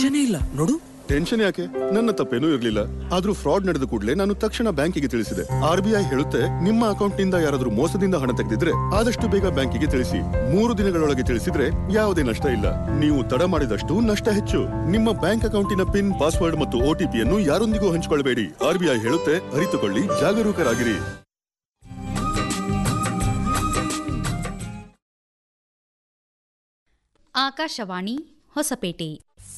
ಮೆಸೇಜನೇ ಇಲ್ಲ ನೋಡು ಟೆನ್ಷನ್ ಯಾಕೆ ನನ್ನ ತಪ್ಪೇನೂ ಇರ್ಲಿಲ್ಲ ಆದ್ರೂ ಫ್ರಾಡ್ ನಡೆದ ಕೂಡಲೇ ನಾನು ತಕ್ಷಣ ಬ್ಯಾಂಕಿಗೆ ತಿಳಿಸಿದೆ ಆರ್ಬಿಐ ಹೇಳುತ್ತೆ ನಿಮ್ಮ ಅಕೌಂಟ್ನಿಂದ ಯಾರಾದ್ರೂ ಮೋಸದಿಂದ ಹಣ ತೆಗೆದಿದ್ರೆ ಆದಷ್ಟು ಬೇಗ ಬ್ಯಾಂಕಿಗೆ ತಿಳಿಸಿ ಮೂರು ದಿನಗಳೊಳಗೆ ತಿಳಿಸಿದ್ರೆ ಯಾವುದೇ ನಷ್ಟ ಇಲ್ಲ ನೀವು ತಡ ಮಾಡಿದಷ್ಟು ನಷ್ಟ ಹೆಚ್ಚು ನಿಮ್ಮ ಬ್ಯಾಂಕ್ ಅಕೌಂಟಿನ ಪಿನ್ ಪಾಸ್ವರ್ಡ್ ಮತ್ತು ಒಟಿಪಿಯನ್ನು ಯಾರೊಂದಿಗೂ ಹಂಚಿಕೊಳ್ಳಬೇಡಿ ಆರ್ಬಿಐ ಹೇಳುತ್ತೆ ಅರಿತುಕೊಳ್ಳಿ ಜಾಗರೂಕರಾಗಿರಿ ಆಕಾಶವಾಣಿ ಹೊಸಪೇಟೆ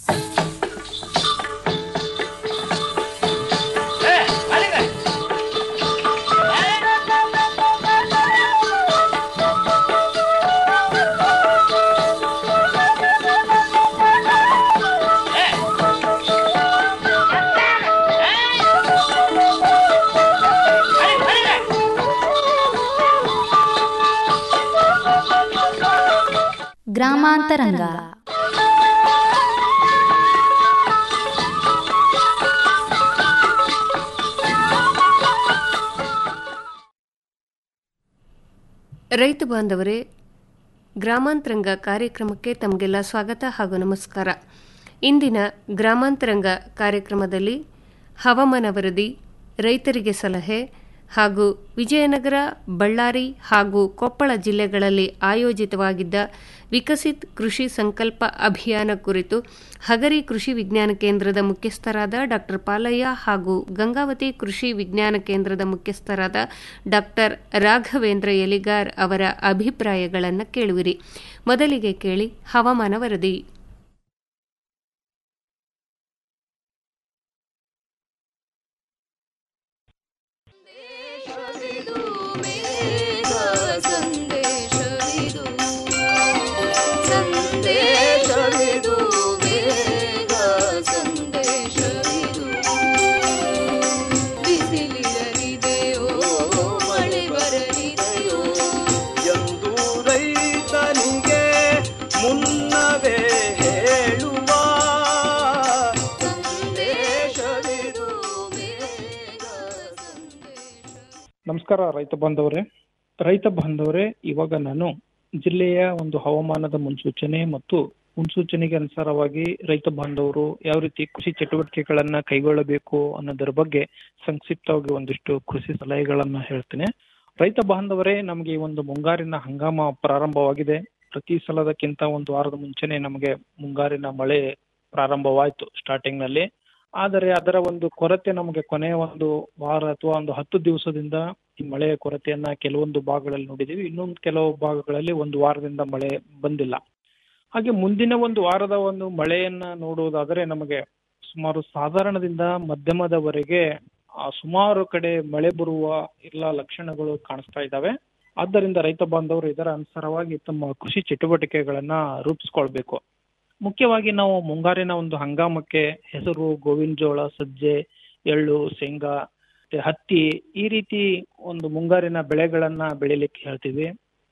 ಗ್ರಾಮಾಂತರಂಗ ರೈತ ಬಾಂಧವರೇ ಗ್ರಾಮಾಂತರಂಗ ಕಾರ್ಯಕ್ರಮಕ್ಕೆ ತಮಗೆಲ್ಲ ಸ್ವಾಗತ ಹಾಗೂ ನಮಸ್ಕಾರ ಇಂದಿನ ಗ್ರಾಮಾಂತರಂಗ ಕಾರ್ಯಕ್ರಮದಲ್ಲಿ ಹವಾಮಾನ ವರದಿ ರೈತರಿಗೆ ಸಲಹೆ ಹಾಗೂ ವಿಜಯನಗರ ಬಳ್ಳಾರಿ ಹಾಗೂ ಕೊಪ್ಪಳ ಜಿಲ್ಲೆಗಳಲ್ಲಿ ಆಯೋಜಿತವಾಗಿದ್ದ ವಿಕಸಿತ್ ಕೃಷಿ ಸಂಕಲ್ಪ ಅಭಿಯಾನ ಕುರಿತು ಹಗರಿ ಕೃಷಿ ವಿಜ್ಞಾನ ಕೇಂದ್ರದ ಮುಖ್ಯಸ್ಥರಾದ ಡಾ ಪಾಲಯ್ಯ ಹಾಗೂ ಗಂಗಾವತಿ ಕೃಷಿ ವಿಜ್ಞಾನ ಕೇಂದ್ರದ ಮುಖ್ಯಸ್ಥರಾದ ಡಾ ರಾಘವೇಂದ್ರ ಎಲಿಗಾರ್ ಅವರ ಅಭಿಪ್ರಾಯಗಳನ್ನು ಕೇಳುವಿರಿ ಮೊದಲಿಗೆ ಕೇಳಿ ಹವಾಮಾನ ವರದಿ ಎಂದು ರೈತನಿಗೆ ಮುನ್ನವೇ ಹೇಳುವ ಸಂದೇಶವಿದು ನಮಸ್ಕಾರ ರೈತ ಬಾಂಧವರೇ ರೈತ ಬಾಂಧವರೇ ಇವಾಗ ನಾನು ಜಿಲ್ಲೆಯ ಒಂದು ಹವಾಮಾನದ ಮುನ್ಸೂಚನೆ ಮತ್ತು ಮುನ್ಸೂಚನೆಗೆ ಅನುಸಾರವಾಗಿ ರೈತ ಬಾಂಧವರು ಯಾವ ರೀತಿ ಕೃಷಿ ಚಟುವಟಿಕೆಗಳನ್ನ ಕೈಗೊಳ್ಳಬೇಕು ಅನ್ನೋದರ ಬಗ್ಗೆ ಸಂಕ್ಷಿಪ್ತವಾಗಿ ಒಂದಿಷ್ಟು ಕೃಷಿ ಸಲಹೆಗಳನ್ನ ಹೇಳ್ತೇನೆ ರೈತ ಬಾಂಧವರೇ ನಮಗೆ ಈ ಒಂದು ಮುಂಗಾರಿನ ಹಂಗಾಮ ಪ್ರಾರಂಭವಾಗಿದೆ ಪ್ರತಿ ಸಲದಕ್ಕಿಂತ ಒಂದು ವಾರದ ಮುಂಚೆನೆ ನಮಗೆ ಮುಂಗಾರಿನ ಮಳೆ ಪ್ರಾರಂಭವಾಯ್ತು ಸ್ಟಾರ್ಟಿಂಗ್ ನಲ್ಲಿ ಆದರೆ ಅದರ ಒಂದು ಕೊರತೆ ನಮಗೆ ಕೊನೆಯ ಒಂದು ವಾರ ಅಥವಾ ಒಂದು ಹತ್ತು ದಿವಸದಿಂದ ಈ ಮಳೆಯ ಕೊರತೆಯನ್ನ ಕೆಲವೊಂದು ಭಾಗಗಳಲ್ಲಿ ನೋಡಿದೀವಿ ಇನ್ನೊಂದು ಕೆಲವು ಭಾಗಗಳಲ್ಲಿ ಒಂದು ವಾರದಿಂದ ಮಳೆ ಬಂದಿಲ್ಲ ಹಾಗೆ ಮುಂದಿನ ಒಂದು ವಾರದ ಒಂದು ಮಳೆಯನ್ನ ನೋಡುವುದಾದರೆ ನಮಗೆ ಸುಮಾರು ಸಾಧಾರಣದಿಂದ ಮಧ್ಯಮದವರೆಗೆ ಆ, ಸುಮಾರು ಕಡೆ ಮಳೆ ಬರುವ ಎಲ್ಲ ಲಕ್ಷಣಗಳು ಕಾಣಿಸ್ತಾ ಇದ್ದಾವೆ ಆದ್ದರಿಂದ ರೈತ ಬಾಂಧವರು ಇದರ ಅನುಸಾರವಾಗಿ ತಮ್ಮ ಕೃಷಿ ಚಟುವಟಿಕೆಗಳನ್ನ ರೂಪಿಸ್ಕೊಳ್ಬೇಕು ಮುಖ್ಯವಾಗಿ ನಾವು ಮುಂಗಾರಿನ ಒಂದು ಹಂಗಾಮಕ್ಕೆ ಹೆಸರು ಗೋವಿನ ಜೋಳ ಸಜ್ಜೆ ಎಳ್ಳು ಶೇಂಗಾ ಮತ್ತೆ ಹತ್ತಿ ಈ ರೀತಿ ಒಂದು ಮುಂಗಾರಿನ ಬೆಳೆಗಳನ್ನ ಬೆಳಿಲಿಕ್ಕೆ ಹೇಳ್ತೀವಿ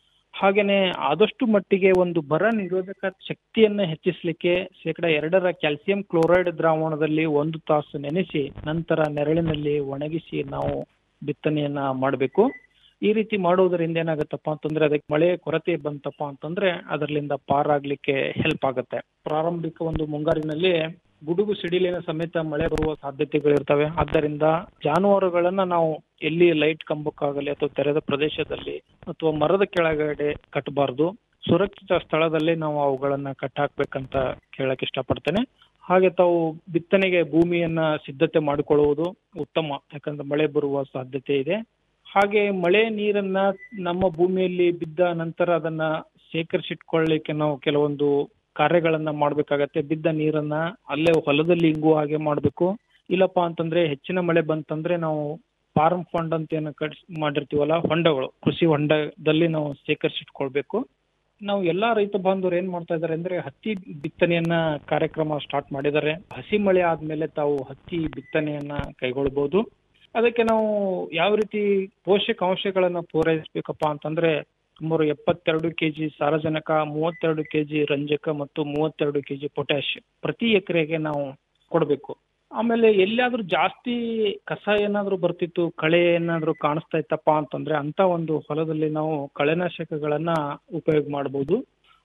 ಹಾಗೇನೆ ಆದಷ್ಟು ಮಟ್ಟಿಗೆ ಒಂದು ಬರ ನಿರೋಧಕ ಶಕ್ತಿಯನ್ನ ಹೆಚ್ಚಿಸಲಿಕ್ಕೆ ಶೇಕಡ ಎರಡರ ಕ್ಯಾಲ್ಸಿಯಂ ಕ್ಲೋರೈಡ್ ದ್ರಾವಣದಲ್ಲಿ ಒಂದು ತಾಸು ನೆನೆಸಿ ನಂತರ ನೆರಳಿನಲ್ಲಿ ಒಣಗಿಸಿ ನಾವು ಬಿತ್ತನೆಯನ್ನ ಮಾಡಬೇಕು ಈ ರೀತಿ ಮಾಡುವುದರಿಂದ ಏನಾಗತ್ತಪ್ಪ ಅಂತಂದ್ರೆ ಅದಕ್ಕೆ ಮಳೆ ಕೊರತೆ ಬಂತಪ್ಪ ಅಂತಂದ್ರೆ ಅದರಲ್ಲಿಂದ ಪಾರಾಗ್ಲಿಕ್ಕೆ ಹೆಲ್ಪ್ ಆಗುತ್ತೆ ಪ್ರಾರಂಭಿಕ ಒಂದು ಮುಂಗಾರಿನಲ್ಲಿ ಗುಡುಗು ಸಿಡಿಲಿನ ಸಮೇತ ಮಳೆ ಬರುವ ಸಾಧ್ಯತೆಗಳಿರ್ತವೆ ಆದ್ದರಿಂದ ಜಾನುವಾರುಗಳನ್ನ ನಾವು ಎಲ್ಲಿ ಲೈಟ್ ಕಂಬಕ್ಕಾಗಲಿ ಅಥವಾ ತೆರೆದ ಪ್ರದೇಶದಲ್ಲಿ ಅಥವಾ ಮರದ ಕೆಳಗಡೆ ಕಟ್ಟಬಾರ್ದು ಸುರಕ್ಷಿತ ಸ್ಥಳದಲ್ಲಿ ನಾವು ಅವುಗಳನ್ನ ಕಟ್ಟಾಕ್ಬೇಕಂತ ಕೇಳಕ್ ಇಷ್ಟಪಡ್ತೇನೆ ಹಾಗೆ ತಾವು ಬಿತ್ತನೆಗೆ ಭೂಮಿಯನ್ನ ಸಿದ್ಧತೆ ಮಾಡಿಕೊಳ್ಳುವುದು ಉತ್ತಮ ಯಾಕಂದ್ರೆ ಮಳೆ ಬರುವ ಸಾಧ್ಯತೆ ಇದೆ ಹಾಗೆ ಮಳೆ ನೀರನ್ನ ನಮ್ಮ ಭೂಮಿಯಲ್ಲಿ ಬಿದ್ದ ನಂತರ ಅದನ್ನ ಶೇಖರಿಸಿಟ್ಕೊಳ್ಳಿಕ್ಕೆ ನಾವು ಕೆಲವೊಂದು ಕಾರ್ಯಗಳನ್ನ ಮಾಡ್ಬೇಕಾಗತ್ತೆ ಬಿದ್ದ ನೀರನ್ನ ಅಲ್ಲೇ ಹೊಲದಲ್ಲಿ ಇಂಗುವ ಹಾಗೆ ಮಾಡ್ಬೇಕು ಇಲ್ಲಪ್ಪ ಅಂತಂದ್ರೆ ಹೆಚ್ಚಿನ ಮಳೆ ಬಂತಂದ್ರೆ ನಾವು ಫಾರ್ಮ್ ಫಂಡ್ ಅಂತ ಏನು ಕಟ್ಸ್ ಮಾಡಿರ್ತೀವಲ್ಲ ಹೊಂಡಗಳು ಕೃಷಿ ಹೊಂಡದಲ್ಲಿ ನಾವು ಶೇಖರಿಸಿಟ್ಕೊಳ್ಬೇಕು ನಾವು ಎಲ್ಲಾ ರೈತ ಬಾಂಧವರು ಏನ್ ಮಾಡ್ತಾ ಇದಾರೆ ಅಂದ್ರೆ ಹತ್ತಿ ಬಿತ್ತನೆಯನ್ನ ಕಾರ್ಯಕ್ರಮ ಸ್ಟಾರ್ಟ್ ಮಾಡಿದ್ದಾರೆ ಹಸಿ ಮಳೆ ಆದ್ಮೇಲೆ ತಾವು ಹತ್ತಿ ಬಿತ್ತನೆಯನ್ನ ಕೈಗೊಳ್ಬಹುದು ಅದಕ್ಕೆ ನಾವು ಯಾವ ರೀತಿ ಪೋಷಕಾಂಶಗಳನ್ನ ಪೂರೈಸಬೇಕಪ್ಪ ಅಂತಂದ್ರೆ ಸುಮಾರು ಎಪ್ಪತ್ತೆರಡು ಕೆಜಿ ಸಾರಜನಕ ಮೂವತ್ತೆರಡು ಕೆಜಿ ರಂಜಕ ಮತ್ತು ಮೂವತ್ತೆರಡು ಕೆಜಿ ಪೊಟ್ಯಾಶ್ ಪ್ರತಿ ಎಕರೆಗೆ ನಾವು ಕೊಡಬೇಕು ಆಮೇಲೆ ಎಲ್ಲಿಯಾದ್ರೂ ಜಾಸ್ತಿ ಕಸ ಏನಾದ್ರೂ ಬರ್ತಿತ್ತು ಕಳೆ ಏನಾದ್ರೂ ಕಾಣಿಸ್ತಾ ಇತ್ತಪ್ಪ ಅಂತಂದ್ರೆ ಅಂತ ಒಂದು ಹೊಲದಲ್ಲಿ ನಾವು ಕಳೆನಾಶಕಗಳನ್ನ ಉಪಯೋಗ ಮಾಡಬಹುದು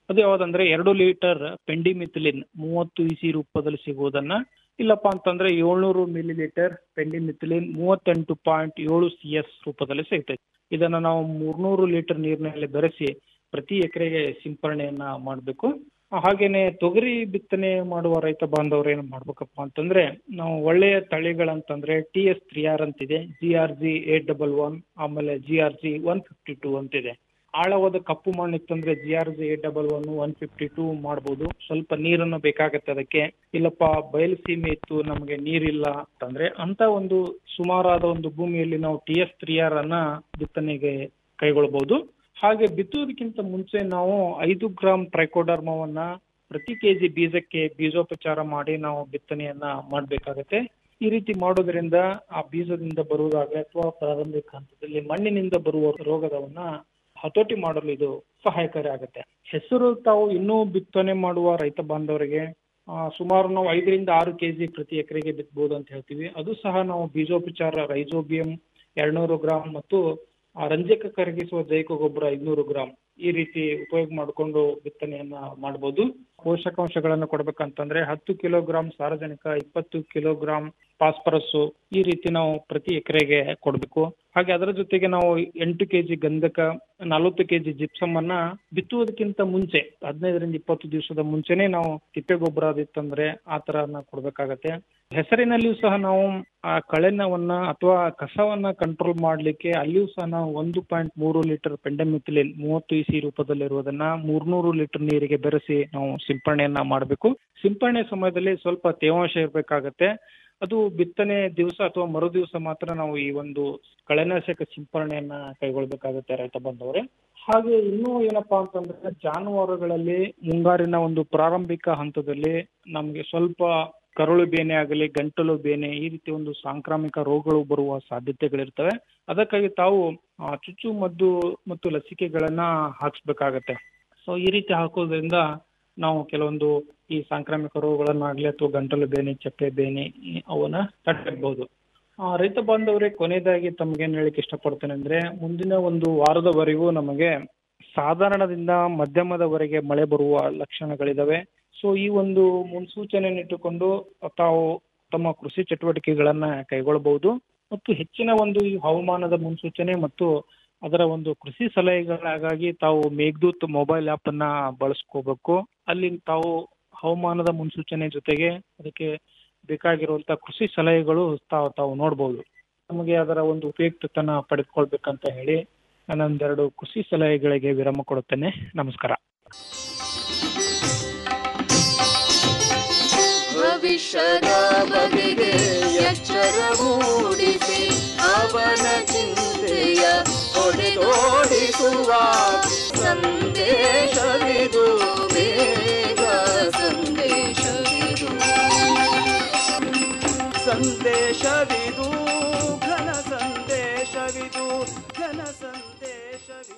ಅದು ಯಾವ್ದಂದ್ರೆ ಎರಡು ಲೀಟರ್ ಪೆಂಡಿಮಿಥಿಲಿನ್ ಮೂವತ್ತು ಇಸಿ ರೂಪದಲ್ಲಿ ಸಿಗುವುದನ್ನ ಇಲ್ಲಪ್ಪ ಅಂತಂದ್ರೆ ಏಳ್ನೂರು ಮಿಲಿ ಲೀಟರ್ ಪೆಂಡಿಮಿಥಿಲಿನ್ ಮೂವತ್ತೆಂಟು ಪಾಯಿಂಟ್ ಏಳು ಸಿ ಎಸ್ ರೂಪದಲ್ಲಿ ಸಿಗ್ತೈತೆ ಇದನ್ನ ನಾವು ಮೂರ್ನೂರು ಲೀಟರ್ ನೀರಿನಲ್ಲಿ ಬೆರೆಸಿ ಪ್ರತಿ ಎಕರೆಗೆ ಸಿಂಪರಣೆಯನ್ನ ಮಾಡಬೇಕು ಹಾಗೇನೆ ತೊಗರಿ ಬಿತ್ತನೆ ಮಾಡುವ ರೈತ ಬಾಂಧವರು ಏನು ಮಾಡ್ಬೇಕಪ್ಪ ಅಂತಂದ್ರೆ ನಾವು ಒಳ್ಳೆಯ ತಳಿಗಳಂತಂದ್ರೆ ಟಿ ಎಸ್ ತ್ರೀ ಆರ್ ಅಂತಿದೆ G R G eight double one ಆಮೇಲೆ G R G one fifty two ಅಂತಿದೆ ಆಳವಾದ ಕಪ್ಪು ಮಣ್ಣು ಇತ್ತಂದ್ರೆ G R G eight double one one fifty two ಮಾಡ್ಬೋದು ಸ್ವಲ್ಪ ನೀರನ್ನು ಬೇಕಾಗತ್ತೆ ಅದಕ್ಕೆ ಇಲ್ಲಪ್ಪ ಬಯಲು ಸೀಮೆ ಇತ್ತು ನಮಗೆ ನೀರಿಲ್ಲ ಅಂತಂದ್ರೆ ಅಂತ ಒಂದು ಸುಮಾರಾದ ಒಂದು ಭೂಮಿಯಲ್ಲಿ ನಾವು ಟಿ ಎಸ್ ತ್ರೀ ಆರ್ ಅನ್ನ ಬಿತ್ತನೆಗೆ ಕೈಗೊಳ್ಬಹುದು ಹಾಗೆ ಬಿತ್ತುವುದಕ್ಕಿಂತ ಮುಂಚೆ ನಾವು ಐದು ಗ್ರಾಂ ಟ್ರೈಕೋಡರ್ಮವನ್ನ ಪ್ರತಿ ಕೆಜಿ ಬೀಜಕ್ಕೆ ಬೀಜೋಪಚಾರ ಮಾಡಿ ನಾವು ಬಿತ್ತನೆಯನ್ನ ಮಾಡಬೇಕಾಗತ್ತೆ ಈ ರೀತಿ ಮಾಡೋದ್ರಿಂದ ಆ ಬೀಜದಿಂದ ಬರುವುದಾಗಲಿ ಅಥವಾ ಪ್ರಾರಂಭಿಕ ಹಂತದಲ್ಲಿ ಮಣ್ಣಿನಿಂದ ಬರುವ ರೋಗದವನ್ನ ಹತೋಟಿ ಮಾಡಲು ಇದು ಸಹಾಯಕಾರಿ ಆಗುತ್ತೆ ಹೆಸರು ತಾವು ಇನ್ನೂ ಬಿತ್ತನೆ ಮಾಡುವ ರೈತ ಬಾಂಧವರಿಗೆ ಆ, ಸುಮಾರು ನಾವು ಐದರಿಂದ ಆರು ಕೆಜಿ ಪ್ರತಿ ಎಕರೆಗೆ ಬಿತ್ತಬಹುದು ಅಂತ ಹೇಳ್ತೀವಿ ಅದು ಸಹ ನಾವು ಬೀಜೋಪಚಾರ ರೈಜೋಬಿಯಂ ಎರಡ್ನೂರು ಗ್ರಾಂ ಮತ್ತು ಆ ರಂಜಕ ಕರಗಿಸುವ ಜೈವಿಕ ಗೊಬ್ಬರ ಐದ್ನೂರು ಗ್ರಾಂ ಈ ರೀತಿ ಉಪಯೋಗ ಮಾಡಿಕೊಂಡು ಬಿತ್ತನೆಯನ್ನ ಮಾಡಬಹುದು ಪೋಷಕಾಂಶಗಳನ್ನು ಕೊಡ್ಬೇಕಂತಂದ್ರೆ ಹತ್ತು ಕಿಲೋಗ್ರಾಂ ಸಾರಜನಕ ಇಪ್ಪತ್ತು ಕಿಲೋಗ್ರಾಂ ಫಾಸ್ಫರಸ್ ಈ ರೀತಿ ನಾವು ಪ್ರತಿ ಎಕರೆಗೆ ಕೊಡಬೇಕು ಹಾಗೆ ಅದರ ಜೊತೆಗೆ ನಾವು ಎಂಟು ಕೆಜಿ ಗಂಧಕ ನಲವತ್ತು ಕೆಜಿ ಜಿಪ್ಸಮ್ ಅನ್ನ ಬಿತ್ತುವುದಕ್ಕಿಂತ ಮುಂಚೆ ಹದಿನೈದರಿಂದ ಇಪ್ಪತ್ತು ದಿವಸದ ಮುಂಚೆನೆ ನಾವು ತಿಪ್ಪೆ ಗೊಬ್ಬರ ಅದಿತ್ತಂದ್ರೆ ಆ ತರನ ಕೊಡ್ಬೇಕಾಗತ್ತೆ ಹೆಸರಿನಲ್ಲಿಯೂ ಸಹ ನಾವು ಆ ಕಳೆನವನ್ನ ಅಥವಾ ಕಸವನ್ನ ಕಂಟ್ರೋಲ್ ಮಾಡ್ಲಿಕ್ಕೆ ಅಲ್ಲಿಯೂ ಸಹ ನಾವು ಒಂದು ಪಾಯಿಂಟ್ ಮೂರು ಲೀಟರ್ ಪೆಂಡಮಿಥಿಲಿನ್ ಮೂವತ್ತು ಇಸಿ ರೂಪದಲ್ಲಿರುವುದನ್ನ ಮೂರ್ನೂರು ಲೀಟರ್ ನೀರಿಗೆ ಬೆರೆಸಿ ನಾವು ಸಿಂಪರಣೆಯನ್ನ ಮಾಡಬೇಕು ಸಿಂಪರಣೆ ಸಮಯದಲ್ಲಿ ಸ್ವಲ್ಪ ತೇವಾಂಶ ಇರಬೇಕಾಗತ್ತೆ ಅದು ಬಿತ್ತನೆ ದಿವಸ ಅಥವಾ ಮರು ದಿವಸ ಮಾತ್ರ ನಾವು ಈ ಒಂದು ಕಳೆನಾಶಕ ಸಿಂಪರಣೆಯನ್ನ ಕೈಗೊಳ್ಬೇಕಾಗುತ್ತೆ ರೈತ ಬಂದವರೇ ಹಾಗೆ ಇನ್ನೂ ಏನಪ್ಪಾ ಅಂತಂದ್ರೆ ಜಾನುವಾರುಗಳಲ್ಲಿ ಮುಂಗಾರಿನ ಒಂದು ಪ್ರಾರಂಭಿಕ ಹಂತದಲ್ಲಿ ನಮಗೆ ಸ್ವಲ್ಪ ಕರುಳು ಬೇನೆ ಆಗಲಿ ಗಂಟಲು ಬೇನೆ ಈ ರೀತಿ ಒಂದು ಸಾಂಕ್ರಾಮಿಕ ರೋಗಗಳು ಬರುವ ಸಾಧ್ಯತೆಗಳಿರ್ತವೆ ಅದಕ್ಕಾಗಿ ತಾವು ಆ, ಚುಚ್ಚು ಮದ್ದು ಮತ್ತು ಲಸಿಕೆಗಳನ್ನ ಹಾಕ್ಸ್ಬೇಕಾಗತ್ತೆ ಸೊ ಈ ರೀತಿ ಹಾಕೋದ್ರಿಂದ ನಾವು ಕೆಲವೊಂದು ಈ ಸಾಂಕ್ರಾಮಿಕ ರೋಗಗಳನ್ನಾಗ್ಲಿ ಅಥವಾ ಗಂಟಲು ಬೇನೆ ಚಪ್ಪೆ ಬೇನೆ ಈ ಅವನ್ನ ತಡೆಯಬಹುದು ಆ, ರೈತ ಬಾಂಧವರೇ ಕೊನೆಯದಾಗಿ ತಮ್ಗೇನ್ ಹೇಳಿಕ್ ಇಷ್ಟಪಡ್ತೇನೆ ಅಂದ್ರೆ ಮುಂದಿನ ಒಂದು ವಾರದವರೆಗೂ ನಮಗೆ ಸಾಧಾರಣದಿಂದ ಮಧ್ಯಮದವರೆಗೆ ಮಳೆ ಬರುವ ಲಕ್ಷಣಗಳಿದಾವೆ ಸೊ ಈ ಒಂದು ಮುನ್ಸೂಚನೆಯನ್ನಿಟ್ಟುಕೊಂಡು ತಾವು ತಮ್ಮ ಕೃಷಿ ಚಟುವಟಿಕೆಗಳನ್ನ ಕೈಗೊಳ್ಳಬಹುದು ಮತ್ತು ಹೆಚ್ಚಿನ ಒಂದು ಈ ಹವಾಮಾನದ ಮುನ್ಸೂಚನೆ ಮತ್ತು ಅದರ ಒಂದು ಕೃಷಿ ಸಲಹೆಗಳಿಗಾಗಿ ತಾವು ಮೇಘದೂತ್ ಮೊಬೈಲ್ ಆಪ್ ಅನ್ನ ಬಳಸ್ಕೋಬೇಕು ಅಲ್ಲಿ ತಾವು ಹವಾಮಾನದ ಮುನ್ಸೂಚನೆ ಜೊತೆಗೆ ಅದಕ್ಕೆ ಬೇಕಾಗಿರುವಂತ ಕೃಷಿ ಸಲಹೆಗಳು ತಾವು ತಾವು ನೋಡ್ಬೋದು ನಮಗೆ ಅದರ ಒಂದು ಉಪಯುಕ್ತತನ ಪಡೆದುಕೊಳ್ಬೇಕಂತ ಹೇಳಿ ನಾನೊಂದೆರಡು ಕೃಷಿ ಸಲಹೆಗಳಿಗೆ ವಿರಾಮ ಕೊಡುತ್ತೇನೆ ನಮಸ್ಕಾರ ಭವಿಷ್ಯದ ಬಗೆಗೆ ಎಚ್ಚರ ಮೂಡಿಸಿ ಅವನ ಚಿಂತೆಯ ಹೊಡೆದೋಡಿಸುವ ಸಂದೇಶವಿದು ಬೇಗ ಸಂದೇಶವಿದು ಸಂದೇಶವಿದು ಘನ ಸಂದೇಶವಿದು ಘನ ಸಂದೇಶವಿದು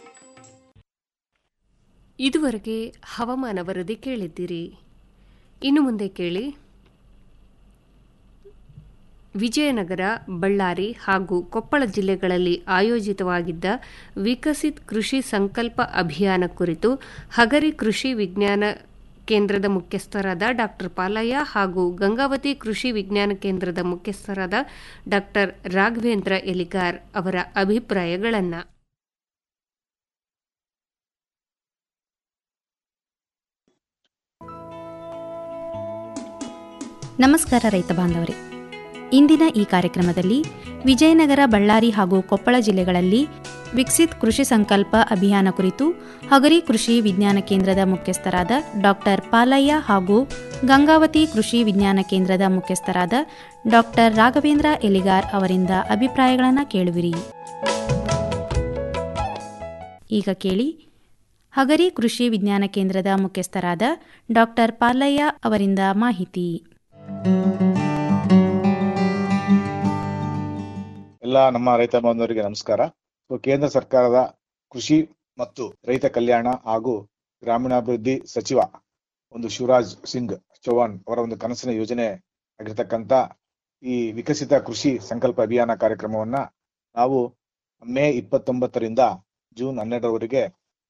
ಇದುವರೆಗೆ ಹವಾಮಾನ ವರದಿ ಕೇಳಿದ್ದೀರಿ ಇನ್ನು ಮುಂದೆ ಕೇಳಿ ವಿಜಯನಗರ ಬಳ್ಳಾರಿ ಹಾಗೂ ಕೊಪ್ಪಳ ಜಿಲ್ಲೆಗಳಲ್ಲಿ ಆಯೋಜಿತವಾಗಿದ್ದ ವಿಕಸಿತ್ ಕೃಷಿ ಸಂಕಲ್ಪ ಅಭಿಯಾನ ಕುರಿತು ಹಗರಿ ಕೃಷಿ ವಿಜ್ಞಾನ ಕೇಂದ್ರದ ಮುಖ್ಯಸ್ಥರಾದ ಡಾ ಪಾಲಯ್ಯ ಹಾಗೂ ಗಂಗಾವತಿ ಕೃಷಿ ವಿಜ್ಞಾನ ಕೇಂದ್ರದ ಮುಖ್ಯಸ್ಥರಾದ ಡಾ ರಾಘವೇಂದ್ರ ಎಲಿಗಾರ್ ಅವರ ಅಭಿಪ್ರಾಯಗಳನ್ನು ನಮಸ್ಕಾರ ರೈತ ಬಾಂಧವರೇ ಇಂದಿನ ಈ ಕಾರ್ಯಕ್ರಮದಲ್ಲಿ ವಿಜಯನಗರ ಬಳ್ಳಾರಿ ಹಾಗೂ ಕೊಪ್ಪಳ ಜಿಲ್ಲೆಗಳಲ್ಲಿ ವಿಕಸಿತ್ ಕೃಷಿ ಸಂಕಲ್ಪ ಅಭಿಯಾನ ಕುರಿತು ಹಗರಿ ಕೃಷಿ ವಿಜ್ಞಾನ ಕೇಂದ್ರದ ಮುಖ್ಯಸ್ಥರಾದ ಡಾಕ್ಟರ್ ಪಾಲಯ್ಯ ಹಾಗೂ ಗಂಗಾವತಿ ಕೃಷಿ ವಿಜ್ಞಾನ ಕೇಂದ್ರದ ಮುಖ್ಯಸ್ಥರಾದ ಡಾಕ್ಟರ್ ರಾಘವೇಂದ್ರ ಎಲಿಗಾರ್ ಅವರಿಂದ ಅಭಿಪ್ರಾಯಗಳನ್ನು ಕೇಳುವಿರಿ ಈಗ ಕೇಳಿ ಹಗರಿ ಕೃಷಿ ವಿಜ್ಞಾನ ಕೇಂದ್ರದ ಮುಖ್ಯಸ್ಥರಾದ ಡಾಕ್ಟರ್ ಪಾಲಯ್ಯ ಅವರಿಂದ ಮಾಹಿತಿ ಎಲ್ಲ ನಮ್ಮ ರೈತ ಬಾಂಧವರಿಗೆ ನಮಸ್ಕಾರ ಸೊ ಕೇಂದ್ರ ಸರ್ಕಾರದ ಕೃಷಿ ಮತ್ತು ರೈತ ಕಲ್ಯಾಣ ಹಾಗೂ ಗ್ರಾಮೀಣಾಭಿವೃದ್ಧಿ ಸಚಿವ ಒಂದು ಶಿವರಾಜ್ ಸಿಂಗ್ ಚೌಹಾಣ್ ಅವರ ಒಂದು ಕನಸಿನ ಯೋಜನೆ ಆಗಿರ್ತಕ್ಕಂತ ಈ ವಿಕಸಿತ ಕೃಷಿ ಸಂಕಲ್ಪ ಅಭಿಯಾನ ಕಾರ್ಯಕ್ರಮವನ್ನ ನಾವು ಮೇ ಇಪ್ಪತ್ತೊಂಬತ್ತರಿಂದ ಜೂನ್ ಹನ್ನೆರಡರವರೆಗೆ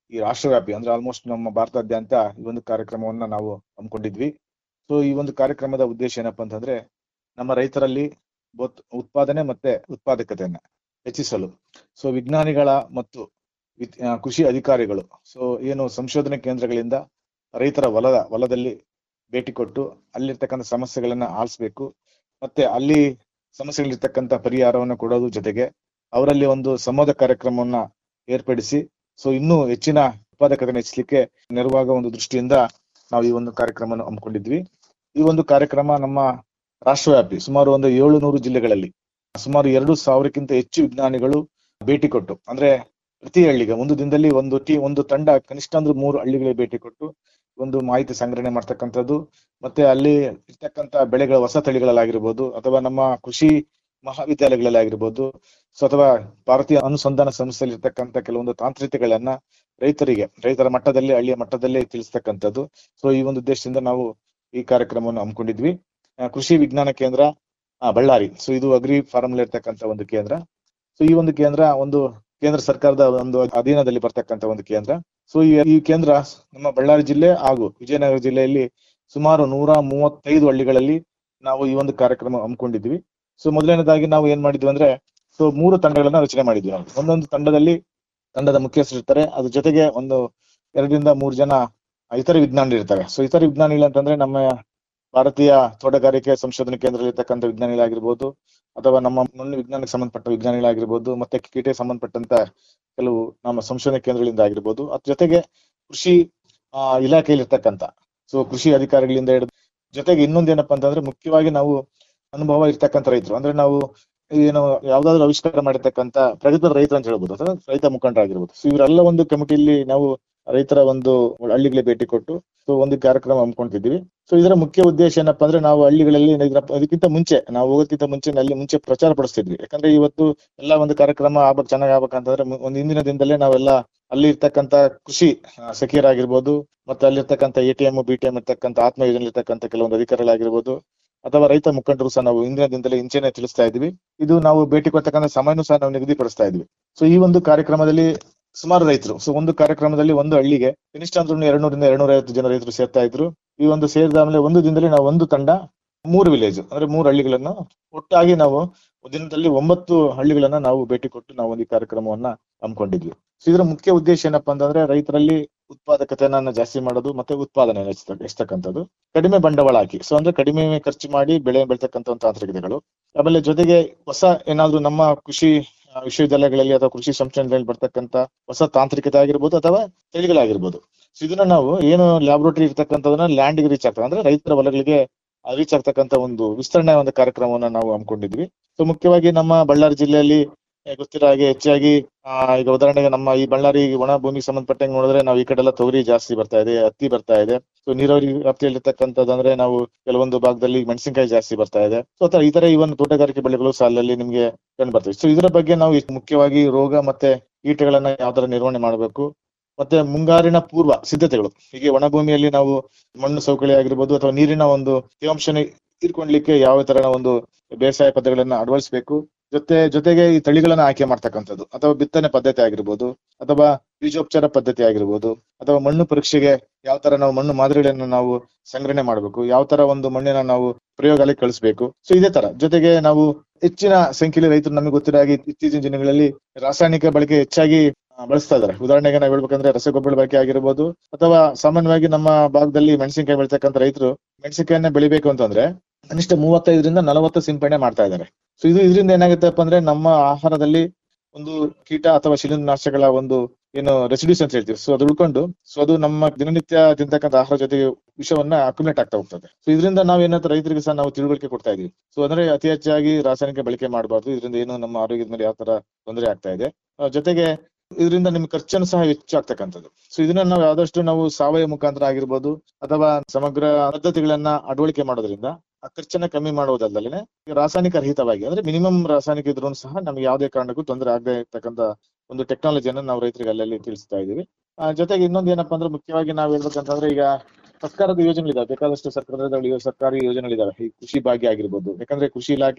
ಈ ರಾಷ್ಟ್ರವ್ಯಾಪಿ ಅಂದ್ರೆ ಆಲ್ಮೋಸ್ಟ್ ನಮ್ಮ ಭಾರತಾದ್ಯಂತ ಈ ಒಂದು ಕಾರ್ಯಕ್ರಮವನ್ನ ನಾವು ಹಮ್ಮಿಕೊಂಡಿದ್ವಿ ಸೊ ಈ ಒಂದು ಕಾರ್ಯಕ್ರಮದ ಉದ್ದೇಶ ಏನಪ್ಪಾ ಅಂತಂದ್ರೆ ನಮ್ಮ ರೈತರಲ್ಲಿ ಬೋತ್ ಉತ್ಪಾದನೆ ಮತ್ತೆ ಉತ್ಪಾದಕತೆಯನ್ನ ಹೆಚ್ಚಿಸಲು ಸೊ ವಿಜ್ಞಾನಿಗಳ ಮತ್ತು ವಿತ್- ಆ, ಕೃಷಿ ಅಧಿಕಾರಿಗಳು ಸೊ ಏನು ಸಂಶೋಧನೆ ಕೇಂದ್ರಗಳಿಂದ ರೈತರ ಹೊಲದ ಹೊಲದಲ್ಲಿ ಭೇಟಿ ಕೊಟ್ಟು ಅಲ್ಲಿರ್ತಕ್ಕಂಥ ಸಮಸ್ಯೆಗಳನ್ನ ಆಲಿಸ್ಬೇಕು ಮತ್ತೆ ಅಲ್ಲಿ ಸಮಸ್ಯೆಗಳಿರ್ತಕ್ಕಂಥ ಪರಿಹಾರವನ್ನು ಕೊಡೋದು ಜೊತೆಗೆ ಅವರಲ್ಲಿ ಒಂದು ಸಂವಾದ ಕಾರ್ಯಕ್ರಮವನ್ನ ಏರ್ಪಡಿಸಿ ಸೊ ಇನ್ನೂ ಹೆಚ್ಚಿನ ಉತ್ಪಾದಕತೆ ಹೆಚ್ಚಿಸಲಿಕ್ಕೆ ನೆರವಾಗುವ ಒಂದು ದೃಷ್ಟಿಯಿಂದ ನಾವು ಈ ಒಂದು ಕಾರ್ಯಕ್ರಮವನ್ನು ಹಮ್ಮಿಕೊಂಡಿದ್ವಿ ಈ ಒಂದು ಕಾರ್ಯಕ್ರಮ ನಮ್ಮ ರಾಷ್ಟ್ರವ್ಯಾಪಿ ಸುಮಾರು ಒಂದು ಏಳುನೂರು ಜಿಲ್ಲೆಗಳಲ್ಲಿ ಸುಮಾರು ಎರಡು ಸಾವಿರಕ್ಕಿಂತ ಹೆಚ್ಚು ವಿಜ್ಞಾನಿಗಳು ಭೇಟಿ ಕೊಟ್ಟು ಅಂದ್ರೆ ಪ್ರತಿ ಹಳ್ಳಿಗೆ ಒಂದು ದಿನದಲ್ಲಿ ಒಂದು ಟೀ ಒಂದು ತಂಡ ಕನಿಷ್ಠ ಅಂದ್ರೆ ಮೂರು ಹಳ್ಳಿಗಳಿಗೆ ಭೇಟಿ ಕೊಟ್ಟು ಒಂದು ಮಾಹಿತಿ ಸಂಗ್ರಹಣೆ ಮಾಡ್ತಕ್ಕಂಥದ್ದು ಮತ್ತೆ ಅಲ್ಲಿ ಇರ್ತಕ್ಕಂಥ ಬೆಳೆಗಳ ಹೊಸ ತಳಿಗಳಲ್ಲಾಗಿರ್ಬೋದು ಅಥವಾ ನಮ್ಮ ಕೃಷಿ ಮಹಾವಿದ್ಯಾಲಯಗಳಲ್ಲಿ ಆಗಿರ್ಬೋದು ಸೊ ಅಥವಾ ಭಾರತೀಯ ಅನುಸಂಧಾನ ಸಂಸ್ಥೆಯಲ್ಲಿ ಇರ್ತಕ್ಕಂಥ ಕೆಲವೊಂದು ತಾಂತ್ರಿಕತೆಗಳನ್ನ ರೈತರಿಗೆ ರೈತರ ಮಟ್ಟದಲ್ಲಿ ಹಳ್ಳಿಯ ಮಟ್ಟದಲ್ಲಿ ತಿಳಿಸ್ತಕ್ಕಂಥದ್ದು ಸೊ ಈ ಒಂದು ಉದ್ದೇಶದಿಂದ ನಾವು ಈ ಕಾರ್ಯಕ್ರಮವನ್ನು ಹಮ್ಮಿಕೊಂಡಿದ್ವಿ ಆ, ಕೃಷಿ ವಿಜ್ಞಾನ ಕೇಂದ್ರ ಆ, ಬಳ್ಳಾರಿ ಸೊ ಇದು ಅಗ್ರಿ ಫಾರ್ಮ್ ಇರ್ತಕ್ಕಂಥ ಒಂದು ಕೇಂದ್ರ ಸೊ ಈ ಒಂದು ಕೇಂದ್ರ ಒಂದು ಕೇಂದ್ರ ಸರ್ಕಾರದ ಒಂದು ಅಧೀನದಲ್ಲಿ ಬರ್ತಕ್ಕಂಥ ಒಂದು ಕೇಂದ್ರ ಸೊ ಈ ಈ ಕೇಂದ್ರ ನಮ್ಮ ಬಳ್ಳಾರಿ ಜಿಲ್ಲೆ ಹಾಗೂ ವಿಜಯನಗರ ಜಿಲ್ಲೆಯಲ್ಲಿ ಸುಮಾರು ನೂರ ಮೂವತ್ತೈದು ಹಳ್ಳಿಗಳಲ್ಲಿ ನಾವು ಈ ಒಂದು ಕಾರ್ಯಕ್ರಮ ಹಮ್ಮಿಕೊಂಡಿದ್ವಿ ಸೊ ಮೊದಲನೇದಾಗಿ ನಾವು ಏನ್ ಮಾಡಿದ್ವಿ ಅಂದ್ರೆ ಸೊ ಮೂರು ತಂಡಗಳನ್ನ ರಚನೆ ಮಾಡಿದ್ವಿ ನಾವು ಒಂದೊಂದು ತಂಡದಲ್ಲಿ ತಂಡದ ಮುಖ್ಯಸ್ಥರು ಇರ್ತಾರೆ ಅದ್ರ ಜೊತೆಗೆ ಒಂದು ಎರಡರಿಂದ ಮೂರು ಜನ ಇತರ ವಿಜ್ಞಾನಿಗಳು ಇರ್ತಾರೆ ಸೊ ಇತರ ವಿಜ್ಞಾನಿಗಳು ಅಂತಂದ್ರೆ ನಮ್ಮ ಭಾರತೀಯ ತೋಟಗಾರಿಕೆ ಸಂಶೋಧನೆ ಕೇಂದ್ರದಲ್ಲಿ ಇರ್ತಕ್ಕಂಥ ವಿಜ್ಞಾನಿಗಳಾಗಿರ್ಬೋದು ಅಥವಾ ನಮ್ಮ ಮಣ್ಣು ವಿಜ್ಞಾನಕ್ಕೆ ಸಂಬಂಧಪಟ್ಟ ವಿಜ್ಞಾನಿಗಳಾಗಿರ್ಬೋದು ಮತ್ತೆ ಕೀಟಕ್ಕೆ ಸಂಬಂಧಪಟ್ಟಂತ ಕೆಲವು ನಮ್ಮ ಸಂಶೋಧನೆ ಕೇಂದ್ರಗಳಿಂದ ಆಗಿರ್ಬೋದು ಅದ್ರ ಜೊತೆಗೆ ಕೃಷಿ ಆ ಇಲಾಖೆಯಲ್ಲಿ ಇರ್ತಕ್ಕಂಥ ಸೊ ಕೃಷಿ ಅಧಿಕಾರಿಗಳಿಂದ ಹಿಡಿದು ಜೊತೆಗೆ ಇನ್ನೊಂದೇನಪ್ಪಾ ಅಂತಂದ್ರೆ ಮುಖ್ಯವಾಗಿ ನಾವು ಅನುಭವ ಇರ್ತಕ್ಕಂಥ ರೈತರು ಅಂದ್ರೆ ನಾವು ಏನು ಯಾವ್ದಾದ್ರು ಆವಿಷ್ಕಾರ ಮಾಡಿರ್ತಕ್ಕಂಥ ಪ್ರಗತಿಪರ ರೈತರು ಅಂತ ಹೇಳ್ಬೋದು ಅಥವಾ ರೈತ ಮುಖಂಡರಾಗಿರ್ಬೋದು ಸೊ ಇವರೆಲ್ಲ ಒಂದು ಕಮಿಟಿಯಲ್ಲಿ ನಾವು ರೈತರ ಒಂದು ಹಳ್ಳಿಗಳಿಗೆ ಭೇಟಿ ಕೊಟ್ಟು ಸೊ ಒಂದು ಕಾರ್ಯಕ್ರಮ ಹಮ್ಮಿಕೊಂಡಿದ್ದೀವಿ ಸೊ ಇದರ ಮುಖ್ಯ ಉದ್ದೇಶ ಏನಪ್ಪಾ ಅಂದ್ರೆ ನಾವು ಹಳ್ಳಿಗಳಲ್ಲಿ ಇದರ ಅದಕ್ಕಿಂತ ಮುಂಚೆ ನಾವು ಹೋಗೋದಕ್ಕಿಂತ ಮುಂಚೆ ಅಲ್ಲಿ ಮುಂಚೆ ಪ್ರಚಾರ ಪಡಿಸ್ತಿದ್ವಿ ಯಾಕಂದ್ರೆ ಇವತ್ತು ಎಲ್ಲ ಒಂದು ಕಾರ್ಯಕ್ರಮ ಆಗ್ಬೇಕು ಚೆನ್ನಾಗ್ ಆಗ್ಬೇಕಂತಂದ್ರೆ ಮು- ಒಂದು ಹಿಂದಿನ ದಿನದಲ್ಲೇ ನಾವೆಲ್ಲ ಅಲ್ಲಿ ಇರ್ತಕ್ಕಂತ ಕೃಷಿ ಆ, ಸಖಿಯರಾಗಿರ್ಬೋದು ಮತ್ತೆ ಅಲ್ಲಿರ್ತಕ್ಕಂಥ A T M B T M ಇರ್ತಕ್ಕಂಥ ಆತ್ಮ ಯೋಜನೆ ಇರ್ತಕ್ಕಂಥ ಕೆಲವೊಂದು ಅಧಿಕಾರಿಗಳಾಗಿರ್ಬೋದು ಅಥವಾ ರೈತ ಮುಖಂಡರು ಸಹ ನಾವು ಇಂದಿನ ದಿನದಲ್ಲಿ ಇಂಚೆನೆ ತಿಳಿಸ್ತಾ ಇದ್ವಿ ಇದು ನಾವು ಭೇಟಿ ಕೊಡ್ತಕ್ಕಂಥ ಸಮಯನೂ ಸಹ ನಾವು ನಿಗದಿಪಡಿಸ್ತಾ ಇದ್ವಿ ಸೊ ಈ ಒಂದು ಕಾರ್ಯಕ್ರಮದಲ್ಲಿ ಸುಮಾರು ರೈತರು ಸೊ ಒಂದು ಕಾರ್ಯಕ್ರಮದಲ್ಲಿ ಒಂದು ಹಳ್ಳಿಗೆ ಕನಿಷ್ಠ ಅಂದ್ರೆ ಎರಡ್ನೂರಿಂದ ಎರಡ್ನೂರ ಐವತ್ತು ಜನ ರೈತರು ಸೇರ್ತಾ ಇದ್ರು ಈ ಒಂದು ಸೇರಿದ ಆಮೇಲೆ ಒಂದು ದಿನದಲ್ಲಿ ನಾವು ಒಂದು ತಂಡ ಮೂರು ವಿಲೇಜ್ ಅಂದ್ರೆ ಮೂರು ಹಳ್ಳಿಗಳನ್ನು ಒಟ್ಟಾಗಿ ನಾವು ದಿನದಲ್ಲಿ ಒಂಬತ್ತು ಹಳ್ಳಿಗಳನ್ನ ನಾವು ಭೇಟಿ ಕೊಟ್ಟು ನಾವು ಒಂದು ಈ ಕಾರ್ಯಕ್ರಮವನ್ನ ಹಮ್ಮಿಕೊಂಡಿದ್ವಿ ಸೊ ಇದರ ಮುಖ್ಯ ಉದ್ದೇಶ ಏನಪ್ಪಾ ಅಂತಂದ್ರೆ ರೈತರಲ್ಲಿ ಉತ್ಪಾದಕತೆಯನ್ನ ಜಾಸ್ತಿ ಮಾಡೋದು ಮತ್ತೆ ಉತ್ಪಾದನೆ ಹೆಚ್ಚಿಸ- ಹೆಚ್ಚತಕ್ಕಂಥದ್ದು ಕಡಿಮೆ ಬಂಡವಾಳ ಹಾಕಿ ಸೊ ಅಂದ್ರೆ ಕಡಿಮೆ ಖರ್ಚು ಮಾಡಿ ಬೆಳೆ ಬೆಳ್ತಕ್ಕಂಥ ಒಂದು ತಾಂತ್ರಿಕತೆಗಳು ಆಮೇಲೆ ಜೊತೆಗೆ ಹೊಸ ಏನಾದ್ರು ನಮ್ಮ ಕೃಷಿ ಆ, ವಿಶ್ವವಿದ್ಯಾಲಯಗಳಲ್ಲಿ ಅಥವಾ ಕೃಷಿ ಸಂಸ್ಥೆಗಳಲ್ಲಿ ಬರ್ತಕ್ಕಂಥ ಹೊಸ ತಾಂತ್ರಿಕತೆ ಆಗಿರ್ಬೋದು ಅಥವಾ ತಳಿಗಳಾಗಿರ್ಬೋದು ಸೊ ಇದನ್ನ ನಾವು ಏನು ಲ್ಯಾಬೋರೇಟರಿ ಇರ್ತಕ್ಕಂಥದನ್ನ ಲ್ಯಾಂಡ್ಗೆ ರೀಚ್ ಆಗ್ತದೆ ಅಂದ್ರೆ ರೈತರ ಹೊಲಗಳಿಗೆ ರೀಚ್ ಆಗ್ತಕ್ಕಂಥ ಒಂದು ವಿಸ್ತರಣೆ ಒಂದು ಕಾರ್ಯಕ್ರಮವನ್ನ ನಾವು ಹಮ್ಮಿಕೊಂಡಿದ್ವಿ ಸೊ ಮುಖ್ಯವಾಗಿ ನಮ್ಮ ಬಳ್ಳಾರಿ ಜಿಲ್ಲೆಯಲ್ಲಿ ಏ, ಗೊತ್ತಿರೋ ಹಾಗೆ ಹೆಚ್ಚಾಗಿ ಆ, ಈಗ ಉದಾಹರಣೆಗೆ ನಮ್ಮ ಈ ಬಳ್ಳಾರಿ ಒಣ ಭೂಮಿಗೆ ಸಂಬಂಧಪಟ್ಟಂಗೆ ನೋಡಿದ್ರೆ ನಾವು ಈ ಕಡೆ ಎಲ್ಲ ತೊಗರಿ ಜಾಸ್ತಿ ಬರ್ತಾ ಇದೆ ಹತ್ತಿ ಬರ್ತಾ ಇದೆ ಸೊ ನೀರಾವರಿ ವ್ಯಾಪ್ತಿಯಲ್ಲಿರ್ತಕ್ಕಂಥದ್ದು ಅಂದ್ರೆ ನಾವು ಕೆಲವೊಂದು ಭಾಗದಲ್ಲಿ ಮೆಣಸಿನಕಾಯಿ ಜಾಸ್ತಿ ಬರ್ತಾ ಇದೆ ಸೊ ಈ ತರ ಇವನ್ ತೋಟಗಾರಿಕೆ ಬೆಳೆಗಳು ಸಾಲಲ್ಲಿ ನಿಮ್ಗೆ ಕಂಡು ಬರ್ತವೆ ಸೊ ಇದರ ಬಗ್ಗೆ ನಾವು ಇಷ್ಟು ಮುಖ್ಯವಾಗಿ ರೋಗ ಮತ್ತೆ ಕೀಟಗಳನ್ನ ಯಾವ ತರ ನಿರ್ವಹಣೆ ಮಾಡಬೇಕು ಮತ್ತೆ ಮುಂಗಾರಿನ ಪೂರ್ವ ಸಿದ್ಧತೆಗಳು ಹೀಗೆ ಒಣ ಭೂಮಿಯಲ್ಲಿ ನಾವು ಮಣ್ಣು ಸವಕಳಿ ಆಗಿರ್ಬೋದು ಅಥವಾ ನೀರಿನ ಒಂದು ತೇವಾಂಶನ ಹೀರ್ಕೊಳ್ಲಿಕ್ಕೆ ಯಾವ ತರ ಒಂದು ಬೇಸಾಯ ಪದ್ಧತಿಗಳನ್ನ ಅಳವಡಿಸಬೇಕು ಜೊತೆ ಜೊತೆಗೆ ಈ ತಳಿಗಳನ್ನ ಆಯ್ಕೆ ಮಾಡ್ತಕ್ಕಂಥದ್ದು ಅಥವಾ ಬಿತ್ತನೆ ಪದ್ಧತಿ ಆಗಿರ್ಬೋದು ಅಥವಾ ಬೀಜೋಪಚಾರ ಪದ್ಧತಿ ಆಗಿರ್ಬೋದು ಅಥವಾ ಮಣ್ಣು ಪರೀಕ್ಷೆಗೆ ಯಾವ ತರ ನಾವು ಮಣ್ಣು ಮಾದರಿಗಳನ್ನ ನಾವು ಸಂಗ್ರಹಣೆ ಮಾಡಬೇಕು ಯಾವ ತರ ಒಂದು ಮಣ್ಣಿನ ನಾವು ಪ್ರಯೋಗಾಲಯಕ್ಕೆ ಕಳಿಸ್ಬೇಕು ಸೊ ಇದೇ ತರ ಜೊತೆಗೆ ನಾವು ಹೆಚ್ಚಿನ ಸಂಖ್ಯೆಯಲ್ಲಿ ರೈತರು ನಮಗೆ ಗೊತ್ತಿರೋ ಹಾಗೆ ಇತ್ತೀಚಿನ ದಿನಗಳಲ್ಲಿ ರಾಸಾಯನಿಕ ಬಳಕೆ ಹೆಚ್ಚಾಗಿ ಆ, ಬಳಸ್ತಾ ಇದಾರೆ ಉದಾಹರಣೆಗೆ ನಾವು ಹೇಳ್ಬೇಕಂದ್ರೆ ರಸಗೊಬ್ಬರ ಬಳಕೆ ಆಗಿರ್ಬೋದು ಅಥವಾ ಸಾಮಾನ್ಯವಾಗಿ ನಮ್ಮ ಭಾಗದಲ್ಲಿ ಮೆಣಸಿನಕಾಯಿ ಬೆಳಿತಕ್ಕಂಥ ರೈತರು ಮೆಣಸಿನಕಾಯನ್ನ ಬೆಳಿಬೇಕು ಅಂತಂದ್ರೆ ಕನಿಷ್ಠ ಮೂವತ್ತೈದರಿಂದ ನಲವತ್ತು ಸಿಂಪಡಣೆ ಮಾಡ್ತಾ ಇದ್ದಾರೆ ಸೊ ಇದು ಇದರಿಂದ ಏನಾಗುತ್ತಪ್ಪ ಅಂದ್ರೆ ನಮ್ಮ ಆಹಾರದಲ್ಲಿ ಒಂದು ಕೀಟ ಅಥವಾ ಶಿಲೀಂಧ್ರನಾಶಕಗಳ ಒಂದು ಏನು ರೆಸಿಡ್ಯೂಸ್ ಅಂತ ಹೇಳ್ತೀವಿ ಸೊ ಅದು ಉಳ್ಕೊಂಡು ಸೊ ಅದು ನಮ್ಮ ದಿನನಿತ್ಯ ತಿಂತಕ್ಕಂಥ ಆಹಾರ ಜೊತೆಗೆ ವಿಷವನ್ನ ಅಕ್ಯುಮಿಲೇಟ್ ಆಗ್ತಾ ಹೋಗ್ತದೆ ಸೊ ಇದರಿಂದ ನಾವು ಏನಂತ ರೈತರಿಗೆ ಸಹ ನಾವು ತಿಳುವಳಿಕೆ ಕೊಡ್ತಾ ಇದೀವಿ ಸೊ ಅಂದ್ರೆ ಅತಿ ಹೆಚ್ಚಾಗಿ ರಾಸಾಯನಿಕ ಬಳಕೆ ಮಾಡಬಾರ್ದು ಇದರಿಂದ ಏನು ನಮ್ಮ ಆರೋಗ್ಯದ ಮೇಲೆ ಯಾವ ತರ ತೊಂದರೆ ಆಗ್ತಾ ಇದೆ ಆ, ಜೊತೆಗೆ ಇದರಿಂದ ನಿಮ್ ಖರ್ಚನ್ನು ಸಹ ಹೆಚ್ಚಾಗ್ತಕ್ಕಂಥದ್ದು ಸೊ ಇದನ್ನ ನಾವು ಆದಷ್ಟು ನಾವು ಸಾವಯವ ಮುಖಾಂತರ ಆಗಿರ್ಬೋದು ಅಥವಾ ಸಮಗ್ರ ಪದ್ಧತಿಗಳನ್ನ ಅಳವಡಿಕೆ ಮಾಡೋದ್ರಿಂದ ಆ ಖರ್ಚನ್ನ ಕಮ್ಮಿ ಮಾಡುವುದಲ್ಲದೆ ರಾಸಾಯನಿಕ ರಹಿತವಾಗಿ ಅಂದ್ರೆ ಮಿನಿಮಮ್ ರಾಸಾಯನಿಕ ಇದ್ರೂ ಸಹ ನಮ್ಗೆ ಯಾವುದೇ ಕಾರಣಕ್ಕೂ ತೊಂದರೆ ಆಗದೆ ಇರ್ತಕ್ಕಂಥ ಒಂದು ಟೆಕ್ನಾಲಜಿಯನ್ನ ನಾವು ರೈತರಿಗೆ ಅಲ್ಲಲ್ಲಿ ತಿಳಿಸ್ತಾ ಇದೀವಿ ಆ, ಜೊತೆಗೆ ಇನ್ನೊಂದು ಏನಪ್ಪಾ ಅಂದ್ರೆ ಮುಖ್ಯವಾಗಿ ನಾವ್ ಹೇಳ್ಬೇಕಂತಂದ್ರೆ ಈಗ ಸರ್ಕಾರದ ಯೋಜನೆಗಳಿದಾವೆ ಬೇಕಾದಷ್ಟು ಸರ್ಕಾರದ ಯೋ- ಸರ್ಕಾರಿ ಯೋಜನೆಗಳಿದಾವೆ ಈ ಕೃಷಿ ಭಾಗ್ಯ ಆಗಿರ್ಬೋದು ಯಾಕಂದ್ರೆ ಕೃಷಿ ಇಲಾಖೆ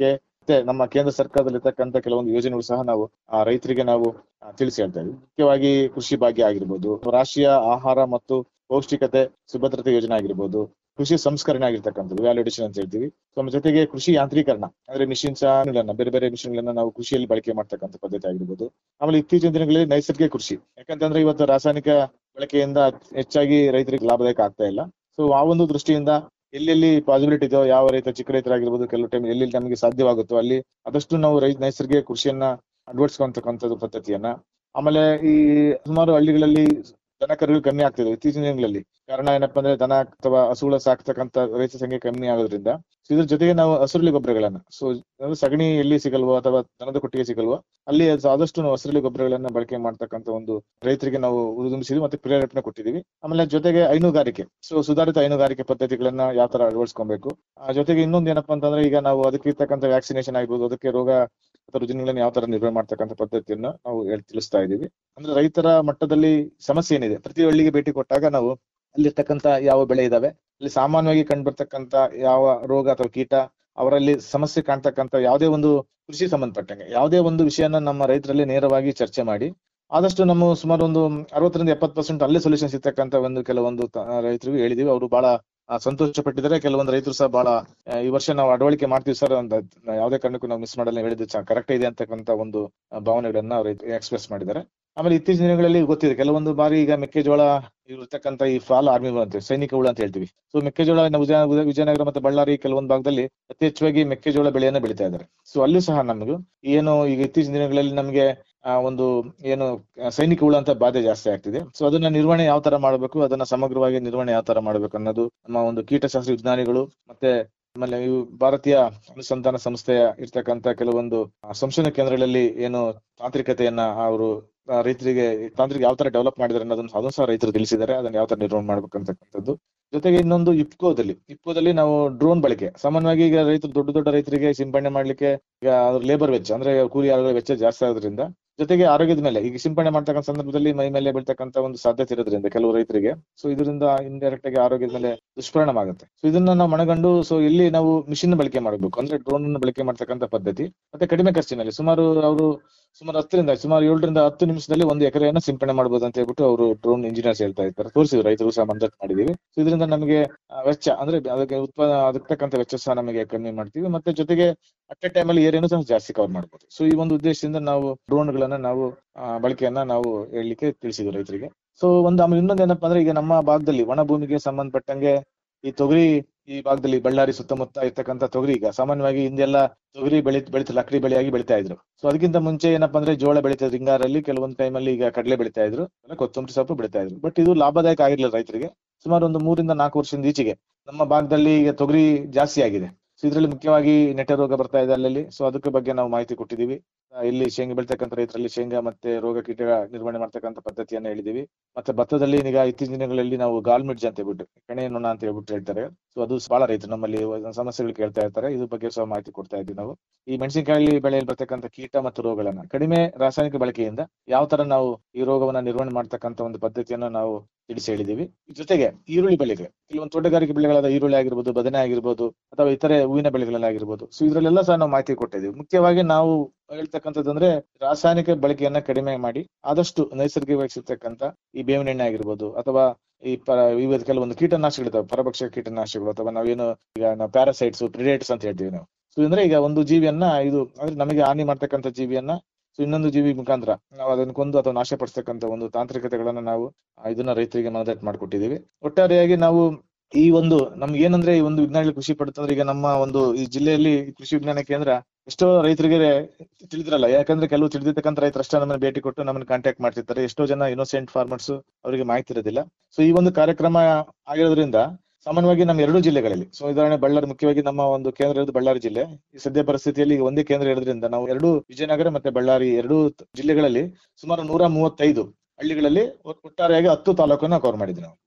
ಮತ್ತೆ ನಮ್ಮ ಕೇಂದ್ರ ಸರ್ಕಾರದಲ್ಲಿ ಇರ್ತಕ್ಕಂಥ ಕೆಲವೊಂದು ಯೋಜನೆಗಳು ಸಹ ನಾವು ಆ ರೈತರಿಗೆ ನಾವು ಆ, ತಿಳಿಸಿ ಹೇಳ್ತಾ ಇದ್ವಿ ಮುಖ್ಯವಾಗಿ ಕೃಷಿ ಭಾಗ್ಯ ಆಗಿರ್ಬೋದು ರಾಷ್ಟ್ರೀಯ ಆಹಾರ ಮತ್ತು ಪೌಷ್ಟಿಕತೆ ಸುಭದ್ರತೆ ಯೋಜನೆ ಆಗಿರ್ಬೋದು ಕೃಷಿ ಸಂಸ್ಕರಣೆ ಆಗಿರ್ತಕ್ಕಂಥದ್ದು ವ್ಯಾಲ್ಯೂಡೇಷನ್ ಅಂತ ಹೇಳ್ತೀವಿ ಸೊ ನಮ್ಮ ಜೊತೆಗೆ ಕೃಷಿ ಯಾಂತ್ರೀಕರಣ ಅಂದ್ರೆ ಮಿಷಿನ್ಸ್ ಬೇರೆ ಬೇರೆ ಮಿಷಿನ್ಗಳನ್ನ ನಾವು ಕೃಷಿಯಲ್ಲಿ ಬಳಕೆ ಮಾಡ್ತಕ್ಕಂಥ ಪದ್ಧತಿ ಆಗಿರ್ಬೋದು ಆಮೇಲೆ ಇತ್ತೀಚಿನ ದಿನಗಳಲ್ಲಿ ನೈಸರ್ಗಿಕ ಕೃಷಿ ಯಾಕಂತಂದ್ರೆ ಇವತ್ತು ರಾಸಾಯನಿಕ ಬಳಕೆಯಿಂದ ಹೆಚ್ಚಾಗಿ ರೈತರಿಗೆ ಲಾಭದಾಯಕ ಆಗ್ತಾ ಇಲ್ಲ ಸೊ ಆ ಒಂದು ದೃಷ್ಟಿಯಿಂದ ಎಲ್ಲೆಲ್ಲಿ ಪಾಸಿಬಿಲಿಟಿ ಇದೆಯೋ ಯಾವ ರೈತ ಚಿಕ್ಕ ರೈತರಾಗಿರ್ಬೋದು ಕೆಲವು ಟೈಮ್ ಎಲ್ಲಿ ನಮಗೆ ಸಾಧ್ಯವಾಗುತ್ತೋ ಅಲ್ಲಿ ಆದಷ್ಟು ನಾವು ರೈತ ನೈಸರ್ಗಿಕ ಕೃಷಿಯನ್ನ ಅಳವಡಿಸ್ಕೊಂತಕ್ಕಂಥದ್ದು ಪದ್ಧತಿಯನ್ನ ಆಮೇಲೆ ಈ ಸುಮಾರು ಹಳ್ಳಿಗಳಲ್ಲಿ ದನ ಕರುಗಳು ಕಮ್ಮಿ ಆಗ್ತಿದೆ ಇತ್ತೀಚಿನ ದಿನಗಳಲ್ಲಿ ಕಾರಣ ಏನಪ್ಪಾ ಅಂದ್ರೆ ದನ ಅಥವಾ ಹಸುಗಳ ಸಾಕ್ತಕ್ಕಂತ ರೈತ ಸಂಖ್ಯೆ ಕಮ್ಮಿ ಆಗೋದ್ರಿಂದ ಸೊ ಇದ್ರ ಜೊತೆಗೆ ನಾವು ಹಸುರುಳಿ ಗೊಬ್ಬರಗಳನ್ನ ಸೊ ಸಗಣಿ ಎಲ್ಲಿ ಸಿಗಲ್ವೋ ಅಥವಾ ದನದ ಕೊಟ್ಟಿಗೆ ಸಿಗಲ್ವೋ ಅಲ್ಲಿ ಆದಷ್ಟು ನಾವು ಹಸಿರುಳಿ ಗೊಬ್ಬರಗಳನ್ನ ಬಳಕೆ ಮಾಡ್ತಕ್ಕಂಥ ಒಂದು ರೈತರಿಗೆ ನಾವು ಉದುಂಬಿಸಿದ್ವಿ ಮತ್ತೆ ಪ್ರೇರೇಪಣೆ ಕೊಟ್ಟಿದೀವಿ ಆಮೇಲೆ ಜೊತೆಗೆ ಹೈನುಗಾರಿಕೆ ಸೊ ಸುಧಾರಿತ ಹೈನುಗಾರಿಕೆ ಪದ್ಧತಿಗಳನ್ನ ಯಾವ ತರ ಅಳವಡಿಸ್ಕೊಬೇಕು ಆ ಜೊತೆಗೆ ಇನ್ನೊಂದು ಏನಪ್ಪಾ ಅಂತಂದ್ರೆ ಈಗ ನಾವು ಅದಕ್ಕೆ ಇರ್ತಕ್ಕಂಥ ವ್ಯಾಕ್ಸಿನೇಷನ್ ಆಗಿರ್ಬೋದು ಅದಕ್ಕೆ ರೋಗ ಅಥವಾ ರುಜಿನಗಳನ್ನ ಯಾವ ತರ ನಿರ್ವಹಣೆ ಮಾಡ್ತಕ್ಕಂಥ ಪದ್ಧತಿಯನ್ನ ನಾವು ಹೇಳ್- ತಿಳಿಸ್ತಾ ಇದೀವಿ ಅಂದ್ರೆ ರೈತರ ಮಟ್ಟದಲ್ಲಿ ಸಮಸ್ಯೆ ಏನಿದೆ ಪ್ರತಿ ಹಳ್ಳಿಗೆ ಭೇಟಿ ಕೊಟ್ಟಾಗ ನಾವು ಅಲ್ಲಿರ್ತಕ್ಕಂಥ ಯಾವ ಬೆಳೆ ಇದಾವೆ ಅಲ್ಲಿ ಸಾಮಾನ್ಯವಾಗಿ ಕಂಡುಬರ್ತಕ್ಕಂಥ ಯಾವ ರೋಗ ಅಥವಾ ಕೀಟ ಅವರಲ್ಲಿ ಸಮಸ್ಯೆ ಕಾಣ್ತಕ್ಕಂಥ ಯಾವುದೇ ಒಂದು ಕೃಷಿ ಸಂಬಂಧಪಟ್ಟಂಗೆ ಯಾವುದೇ ಒಂದು ವಿಷಯನ ನಮ್ಮ ರೈತರಲ್ಲಿ ನೇರವಾಗಿ ಚರ್ಚೆ ಮಾಡಿ ಆದಷ್ಟು ನಮ್ಮ ಸುಮಾರು ಒಂದು ಅರವತ್ತರಿಂದ ಎಪ್ಪತ್ತು ಪರ್ಸೆಂಟ್ ಅಲ್ಲೇ ಸೊಲ್ಯೂಷನ್ ಸಿಗ್ತಕ್ಕಂಥ ಒಂದು ಕೆಲವೊಂದು ತ- ರೈತರಿಗೆ ಹೇಳಿದೀವಿ ಅವರು ಬಹಳ ಆ, ಸಂತೋಷ ಪಟ್ಟಿದ್ದಾರೆ ಕೆಲವೊಂದು ರೈತರು ಸಹ ಬಹಳ ಆ, ಈ ವರ್ಷ ನಾವು ಅಳವಡಿಕೆ ಮಾಡ್ತೀವಿ ಸರ್ ಅಂತ ಯಾವುದೇ ಕಾರಣಕ್ಕೂ ನಾವು ಮಿಸ್ ಮಾಡಲ್ಲ ಹೇಳಿದ್ದು ಕರೆಕ್ಟ್ ಇದೆ ಅಂತಕ್ಕಂಥ ಒಂದು ಆ, ಭಾವನೆಗಳನ್ನ ಅವರು ಎಕ್ಸ್ಪ್ರೆಸ್ ಮಾಡಿದ್ದಾರೆ ಆಮೇಲೆ ಇತ್ತೀಚಿನ ದಿನಗಳಲ್ಲಿ ಗೊತ್ತಿದೆ ಕೆಲವೊಂದು ಬಾರಿ ಈಗ ಮೆಕ್ಕೆಜೋಳ ಇರ್ತಕ್ಕಂಥ ಈ ಫಾಲ್ ಆರ್ಮಿ ಅಂತ ಸೈನಿಕ ಹುಳು ಅಂತ ಹೇಳ್ತೀವಿ ಸೊ ಮೆಕ್ಕೆಜೋಳ ನಮ್ಮ ವಿಜಯ ವಿಜಯ- ವಿಜಯನಗರ ಮತ್ತೆ ಬಳ್ಳಾರಿ ಕೆಲವೊಂದು ಭಾಗದಲ್ಲಿ ಅತಿ ಹೆಚ್ಚಾಗಿ ಮೆಕ್ಕೆಜೋಳ ಬೆಳೆಯನ್ನ ಬೆಳೀತಾ ಇದ್ದಾರೆ ಸೊ ಅಲ್ಲೂ ಸಹ ನಮಗೂ ಏನು ಈಗ ಇತ್ತೀಚಿನ ದಿನಗಳಲ್ಲಿ ನಮಗೆ ಆ ಒಂದು ಏನು ಆ, ಸೈನಿಕ ಹುಳು ಅಂತ ಬಾಧೆ ಜಾಸ್ತಿ ಆಗ್ತಿದೆ ಸೊ ಅದನ್ನ ನಿರ್ವಹಣೆ ಯಾವ ತರ ಮಾಡಬೇಕು ಅದನ್ನ ಸಮಗ್ರವಾಗಿ ನಿರ್ವಹಣೆ ಯಾವ ತರ ಮಾಡಬೇಕು ಅನ್ನೋದು ನಮ್ಮ ಒಂದು ಕೀಟಶಾಸ್ತ್ರ ವಿಜ್ಞಾನಿಗಳು ಮತ್ತೆ ಆಮೇಲೆ ಇವು ಭಾರತೀಯ ಅನುಸಂಧಾನ ಸಂಸ್ಥೆಯ ಇರ್ತಕ್ಕಂತ ಕೆಲವೊಂದು ಆ, ಸಂಶೋಧನಾ ಕೇಂದ್ರಗಳಲ್ಲಿ ಏನು ತಾಂತ್ರಿಕತೆಯನ್ನ ಅವರು ಆ, ರೈತರಿಗೆ ತಾಂತ್ರಿಕ ಯಾವ ತರ ಡೆವಲಪ್ ಮಾಡಿದ್ದಾರೆ ಅನ್ನೋದನ್ನ ಅದನ್ನು ಸಹ ರೈತರು ತಿಳಿಸಿದ್ದಾರೆ ಅದನ್ನ ಯಾವ ತರ ನಿರ್ವಹಣೆ ಮಾಡ್ಬೇಕಂತಕ್ಕಂಥದ್ದು ಜೊತೆಗೆ ಇನ್ನೊಂದು ಇಪ್ಕೋದಲ್ಲಿ ಇಪ್ಕೋದಲ್ಲಿ ನಾವು ಡ್ರೋನ್ ಬಳಕೆ ಸಾಮಾನ್ಯವಾಗಿ ಈಗ ರೈತರು ದೊಡ್ಡ ದೊಡ್ಡ ರೈತರಿಗೆ ಸಿಂಪಡಣೆ ಮಾಡ್ಲಿಕ್ಕೆ ಈಗ ಅದ್ರ ಲೇಬರ್ ವೆಚ್ಚ ಅಂದ್ರೆ ಕೂಲಿ ಆಳುಗಳ ವೆಚ್ಚ ಜಾಸ್ತಿ ಆಗೋದ್ರಿಂದ ಜೊತೆಗೆ ಆರೋಗ್ಯದ ಮೇಲೆ ಈಗ ಸಿಂಪಡಣೆ ಮಾಡ್ತಕ್ಕಂಥ ಸಂದರ್ಭದಲ್ಲಿ ಮೈ ಮೇಲೆ ಬೀಳ್ತಕ್ಕಂಥ ಒಂದು ಸಾಧ್ಯತೆ ಇರೋದ್ರಿಂದ ಕೆಲವು ರೈತರಿಗೆ ಸೊ ಇದರಿಂದ ಇಂಡೈರೆಕ್ಟ್ ಆಗಿ ಆರೋಗ್ಯದ ಮೇಲೆ ದುಷ್ಪರಿಣಾಮ ಆಗುತ್ತೆ ಸೊ ಇದನ್ನ ನಾವು ಮನಗಂಡು ಸೊ ಇಲ್ಲಿ ನಾವು ಮಿಷಿನ್ ಬಳಕೆ ಮಾಡಬೇಕು ಅಂದ್ರೆ ಡ್ರೋನ್ ಬಳಕೆ ಮಾಡ್ತಕ್ಕಂಥ ಪದ್ಧತಿ ಮತ್ತೆ ಕಡಿಮೆ ಖರ್ಚಿನಲ್ಲಿ ಸುಮಾರು ಅವರು ಸುಮಾರು ಹತ್ತರಿಂದ ಸುಮಾರು ಏಳರಿಂದ ಹತ್ತು ನಿಮಿಷದಲ್ಲಿ ಒಂದು ಎಕರೆಯನ್ನ ಸಿಂಪಡಣೆ ಮಾಡಬಹುದು ಅಂತ ಹೇಳ್ಬಿಟ್ಟು ಅವರು ಡ್ರೋನ್ ಇಂಜಿನಿಯರ್ಸ್ ಹೇಳ್ತಾ ಇರ್ತಾರೆ ತೋರಿಸಿದ್ರು ರೈತರು ಸಹ ಮಂದತ್ ಮಾಡಿದೀವಿ ಸೊ ಇದರಿಂದ ನಮಗೆ ಆ, ವೆಚ್ಚ ಅಂದ್ರೆ ಅದಕ್ಕೆ ಉತ್ಪಾದನೆ ಅದಕ್ಕಂತ ವೆಚ್ಚ ಸಹ ನಮಗೆ ಕಮ್ಮಿ ಮಾಡ್ತೀವಿ ಮತ್ತೆ ಜೊತೆಗೆ ಅಟ್ ಎ ಟೈಮ್ ಅಲ್ಲಿ ಏರಿಯಾನು ಸಹ ಜಾಸ್ತಿ ಕವರ್ ಮಾಡಬಹುದು ಸೊ ಈ ಒಂದು ಉದ್ದೇಶದಿಂದ ನಾವು ಡ್ರೋನ್ ಗಳನ್ನ ನಾವು ಆ, ಬಳಕೆಯನ್ನ ನಾವು ಹೇಳಲಿಕ್ಕೆ ತಿಳಿಸಿದ್ವಿ ರೈತರಿಗೆ ಸೊ ಒಂದು ಆಮೇಲೆ ಇನ್ನೊಂದು ಏನಪ್ಪಾ ಅಂದ್ರೆ ಈಗ ನಮ್ಮ ಭಾಗದಲ್ಲಿ ಒಣ ಭೂಮಿಗೆ ಸಂಬಂಧಪಟ್ಟಂಗೆ ಈ ತೊಗರಿ ಈ ಭಾಗದಲ್ಲಿ ಬಳ್ಳಾರಿ ಸುತ್ತಮುತ್ತ ಇರ್ತಕ್ಕಂಥ ತೊಗರಿ ಈಗ ಸಾಮಾನ್ಯವಾಗಿ ಹಿಂದೆಲ್ಲ ತೊಗರಿ ಬೆಳಿ ಬೆಳಿತ ಲಕಡಿ ಬೆಳೆಯಾಗಿ ಬೆಳಿತಾ ಇದ್ರು ಸೊ ಅದಕ್ಕಿಂತ ಮುಂಚೆ ಏನಪ್ಪಾ ಅಂದ್ರೆ ಜೋಳ ಬೆಳಿತಾ ಇದ್ರು ಹಿಂಗಾರಲ್ಲಿ ಕೆಲವೊಂದು ಟೈಮಲ್ಲಿ ಈಗ ಕಡಲೆ ಬೆಳಿತಾ ಇದ್ರು ಆಮೇಲೆ ಕೊತ್ತಂಬರಿ ಸೊಪ್ಪು ಬೆಳಿತಾ ಇದ್ರು ಬಟ್ ಇದು ಲಾಭದಾಯಕ ಆಗಿರ್ಲಿಲ್ಲ ರೈತರಿಗೆ ಸುಮಾರು ಒಂದು ಮೂರಿಂದ ನಾಲ್ಕು ವರ್ಷದಿಂದ ಈಚೆಗೆ ನಮ್ಮ ಭಾಗದಲ್ಲಿ ಈಗ ತೊಗರಿ ಜಾಸ್ತಿ ಆಗಿದೆ ಸೊ ಇದರಲ್ಲಿ ಮುಖ್ಯವಾಗಿ ನೆಟ್ಟೆ ರೋಗ ಬರ್ತಾ ಇದೆ ಅಲ್ಲಲ್ಲಿ ಸೊ ಅದಕ್ಕೆ ಬಗ್ಗೆ ನಾವು ಮಾಹಿತಿ ಕೊಟ್ಟಿದ್ದೀವಿ ಆ, ಇಲ್ಲಿ ಶೇಂಗಾ ಬೆಳ್ತಕ್ಕಂಥ ರೈತರಲ್ಲಿ ಶೇಂಗಾ ಮತ್ತೆ ರೋಗ ಕೀಟ ನಿರ್ವಹಣೆ ಮಾಡ್ತಕ್ಕಂಥ ಪದ್ಧತಿಯನ್ನ ಹೇಳಿದೀವಿ ಮತ್ತೆ ಭತ್ತದಲ್ಲಿ ಈಗ ಇತ್ತೀಚಿನ ದಿನಗಳಲ್ಲಿ ನಾವು ಗಾಲ್ಮಿಡ್ಜ್ ಅಂತ ಹೇಳ್ಬಿಟ್ಟು ಕಣೆ ನೊಣ ಅಂತ ಹೇಳ್ಬಿಟ್ಟು ಹೇಳ್ತಾರೆ ಸೊ ಅದು ಬಹಳ ರೈತರು ನಮ್ಮಲ್ಲಿ ಸಮಸ್ಯೆಗಳು ಕೇಳ್ತಾ ಇರ್ತಾರೆ ಇದ್ರ ಬಗ್ಗೆ ಸಹ ಮಾಹಿತಿ ಕೊಡ್ತಾ ಇದ್ದೀವಿ ನಾವು ಈ ಮೆಣಸಿನಕಾಯಿ ಬೆಳೆಯಲ್ಲಿ ಬರ್ತಕ್ಕಂಥ ಕೀಟ ಮತ್ತು ರೋಗಗಳನ್ನ ಕಡಿಮೆ ರಾಸಾಯನಿಕ ಬಳಕೆಯಿಂದ ಯಾವ ತರ ನಾವು ಈ ರೋಗವನ್ನ ನಿರ್ವಹಣೆ ಮಾಡ್ತಕ್ಕಂಥ ಒಂದು ಪದ್ಧತಿಯನ್ನ ನಾವು ತಿಳಿಸಿ ಹೇಳಿದೀವಿ ಜೊತೆಗೆ ಈರುಳ್ಳಿ ಬೆಳೆಗೆ ಕೆಲವೊಂದು ತೋಟಗಾರಿಕೆ ಬೆಳೆಗಳಾದ ಈರುಳ್ಳಿ ಆಗಿರ್ಬೋದು ಬದನೆ ಆಗಿರ್ಬೋದು ಅಥವಾ ಇತರೆ ಹೂವಿನ ಬೆಳೆಗಳಾಗಿರ್ಬೋದು ಸೊ ಇದ್ರಲ್ಲೆಲ್ಲ ಸಹ ನಾವು ಮಾಹಿತಿ ಕೊಟ್ಟಿದ್ದೀವಿ ಮುಖ್ಯವಾಗಿ ನಾವು ಹೇಳ್ತಕ್ಕಂಥದ್ದು ಅಂದ್ರೆ ರಾಸಾಯನಿಕ ಬಳಕೆಯನ್ನ ಕಡಿಮೆ ಮಾಡಿ ಆದಷ್ಟು ನೈಸರ್ಗಿಕವಾಗಿ ಸಿಗ್ತಕ್ಕಂಥ ಈ ಬೇವಿನ ಎಣ್ಣೆ ಆಗಿರ್ಬೋದು ಅಥವಾ ಈ ಪರ ವಿವಿಧ ಕೆಲವೊಂದು ಕೀಟನಾಶಕಗಳಿದಾವೆ ಪರಭಕ್ಷ ಕೀಟನಾಶಕಗಳು ಅಥವಾ ನಾವೇನು ಈಗ ನಾವು ಪ್ಯಾರಾಸೈಟ್ಸ್ ಪ್ರಿಡೇಟ್ಸ್ ಅಂತ ಹೇಳ್ತೀವಿ ನಾವು ಸೊ ಅಂದ್ರೆ ಈಗ ಒಂದು ಜೀವಿಯನ್ನ ಇದು ಅಂದ್ರೆ ನಮಗೆ ಹಾನಿ ಮಾಡ್ತಕ್ಕಂಥ ಜೀವಿಯನ್ನ ಸೊ ಇನ್ನೊಂದು ಜೀವಿ ಮುಖಾಂತರ ನಾವು ಅದನ್ನ ಕೊಂದು ಅಥವಾ ನಾಶಪಡಿಸ್ತಕ್ಕಂಥ ಒಂದು ತಾಂತ್ರಿಕತೆಗಳನ್ನ ನಾವು ಆ, ಇದನ್ನ ರೈತರಿಗೆ ಮನದಟ್ಟು ಮಾಡಿಕೊಟ್ಟಿದ್ದೀವಿ ಒಟ್ಟಾರೆಯಾಗಿ ನಾವು ಈ ಒಂದು ನಮ್ಗೆ ಏನಂದ್ರೆ ಈ ಒಂದು ವಿಜ್ಞಾನಿಗಳು ಖುಷಿ ಪಡುತ್ತಂದ್ರೆ ಈಗ ನಮ್ಮ ಒಂದು ಈ ಜಿಲ್ಲೆಯಲ್ಲಿ ಕೃಷಿ ವಿಜ್ಞಾನ ಕೇಂದ್ರ ಎಷ್ಟೋ ರೈತರಿಗೆ ತಿಳಿದಿರಲ್ಲ ಯಾಕಂದ್ರೆ ಕೆಲವು ತಿಳಿದಿರ್ತಕ್ಕಂಥ ರೈತರು ಅಷ್ಟೇ ನಮ್ಮನ್ನ ಭೇಟಿ ಕೊಟ್ಟು ನಮ್ಮನ್ನ ಕಾಂಟ್ಯಾಕ್ಟ್ ಮಾಡ್ತಿರ್ತಾರೆ ಎಷ್ಟೋ ಜನ ಇನ್ನೋಸೆಂಟ್ ಫಾರ್ಮರ್ಸ್ ಅವರಿಗೆ ಮಾಹಿತಿ ಇರೋದಿಲ್ಲ ಸೊ ಈ ಒಂದು ಕಾರ್ಯಕ್ರಮ ಆಗಿರೋದ್ರಿಂದ ಸಾಮಾನ್ಯವಾಗಿ ನಮ್ಮ ಎರಡು ಜಿಲ್ಲೆಗಳಲ್ಲಿ ಸೊ ಉದಾಹರಣೆ ಬಳ್ಳಾರಿ ಮುಖ್ಯವಾಗಿ ನಮ್ಮ ಒಂದು ಕೇಂದ್ರ ಇರೋದು ಬಳ್ಳಾರಿ ಜಿಲ್ಲೆ ಈ ಸದ್ಯ ಪರಿಸ್ಥಿತಿಯಲ್ಲಿ ಈಗ ಒಂದೇ ಕೇಂದ್ರ ಇರೋದ್ರಿಂದ ನಾವು ಎರಡು ವಿಜಯನಗರ ಮತ್ತೆ ಬಳ್ಳಾರಿ ಎರಡು ಜಿಲ್ಲೆಗಳಲ್ಲಿ ಸುಮಾರು ನೂರ ಮೂವತ್ತೈದು ಹಳ್ಳಿಗಳಲ್ಲಿ ಒ- ಒಟ್ಟಾರೆಯಾಗಿ ಹತ್ತು ತಾಲೂಕನ್ನ ಕವರ್ ಮಾಡಿದ್ವಿ ನಾವು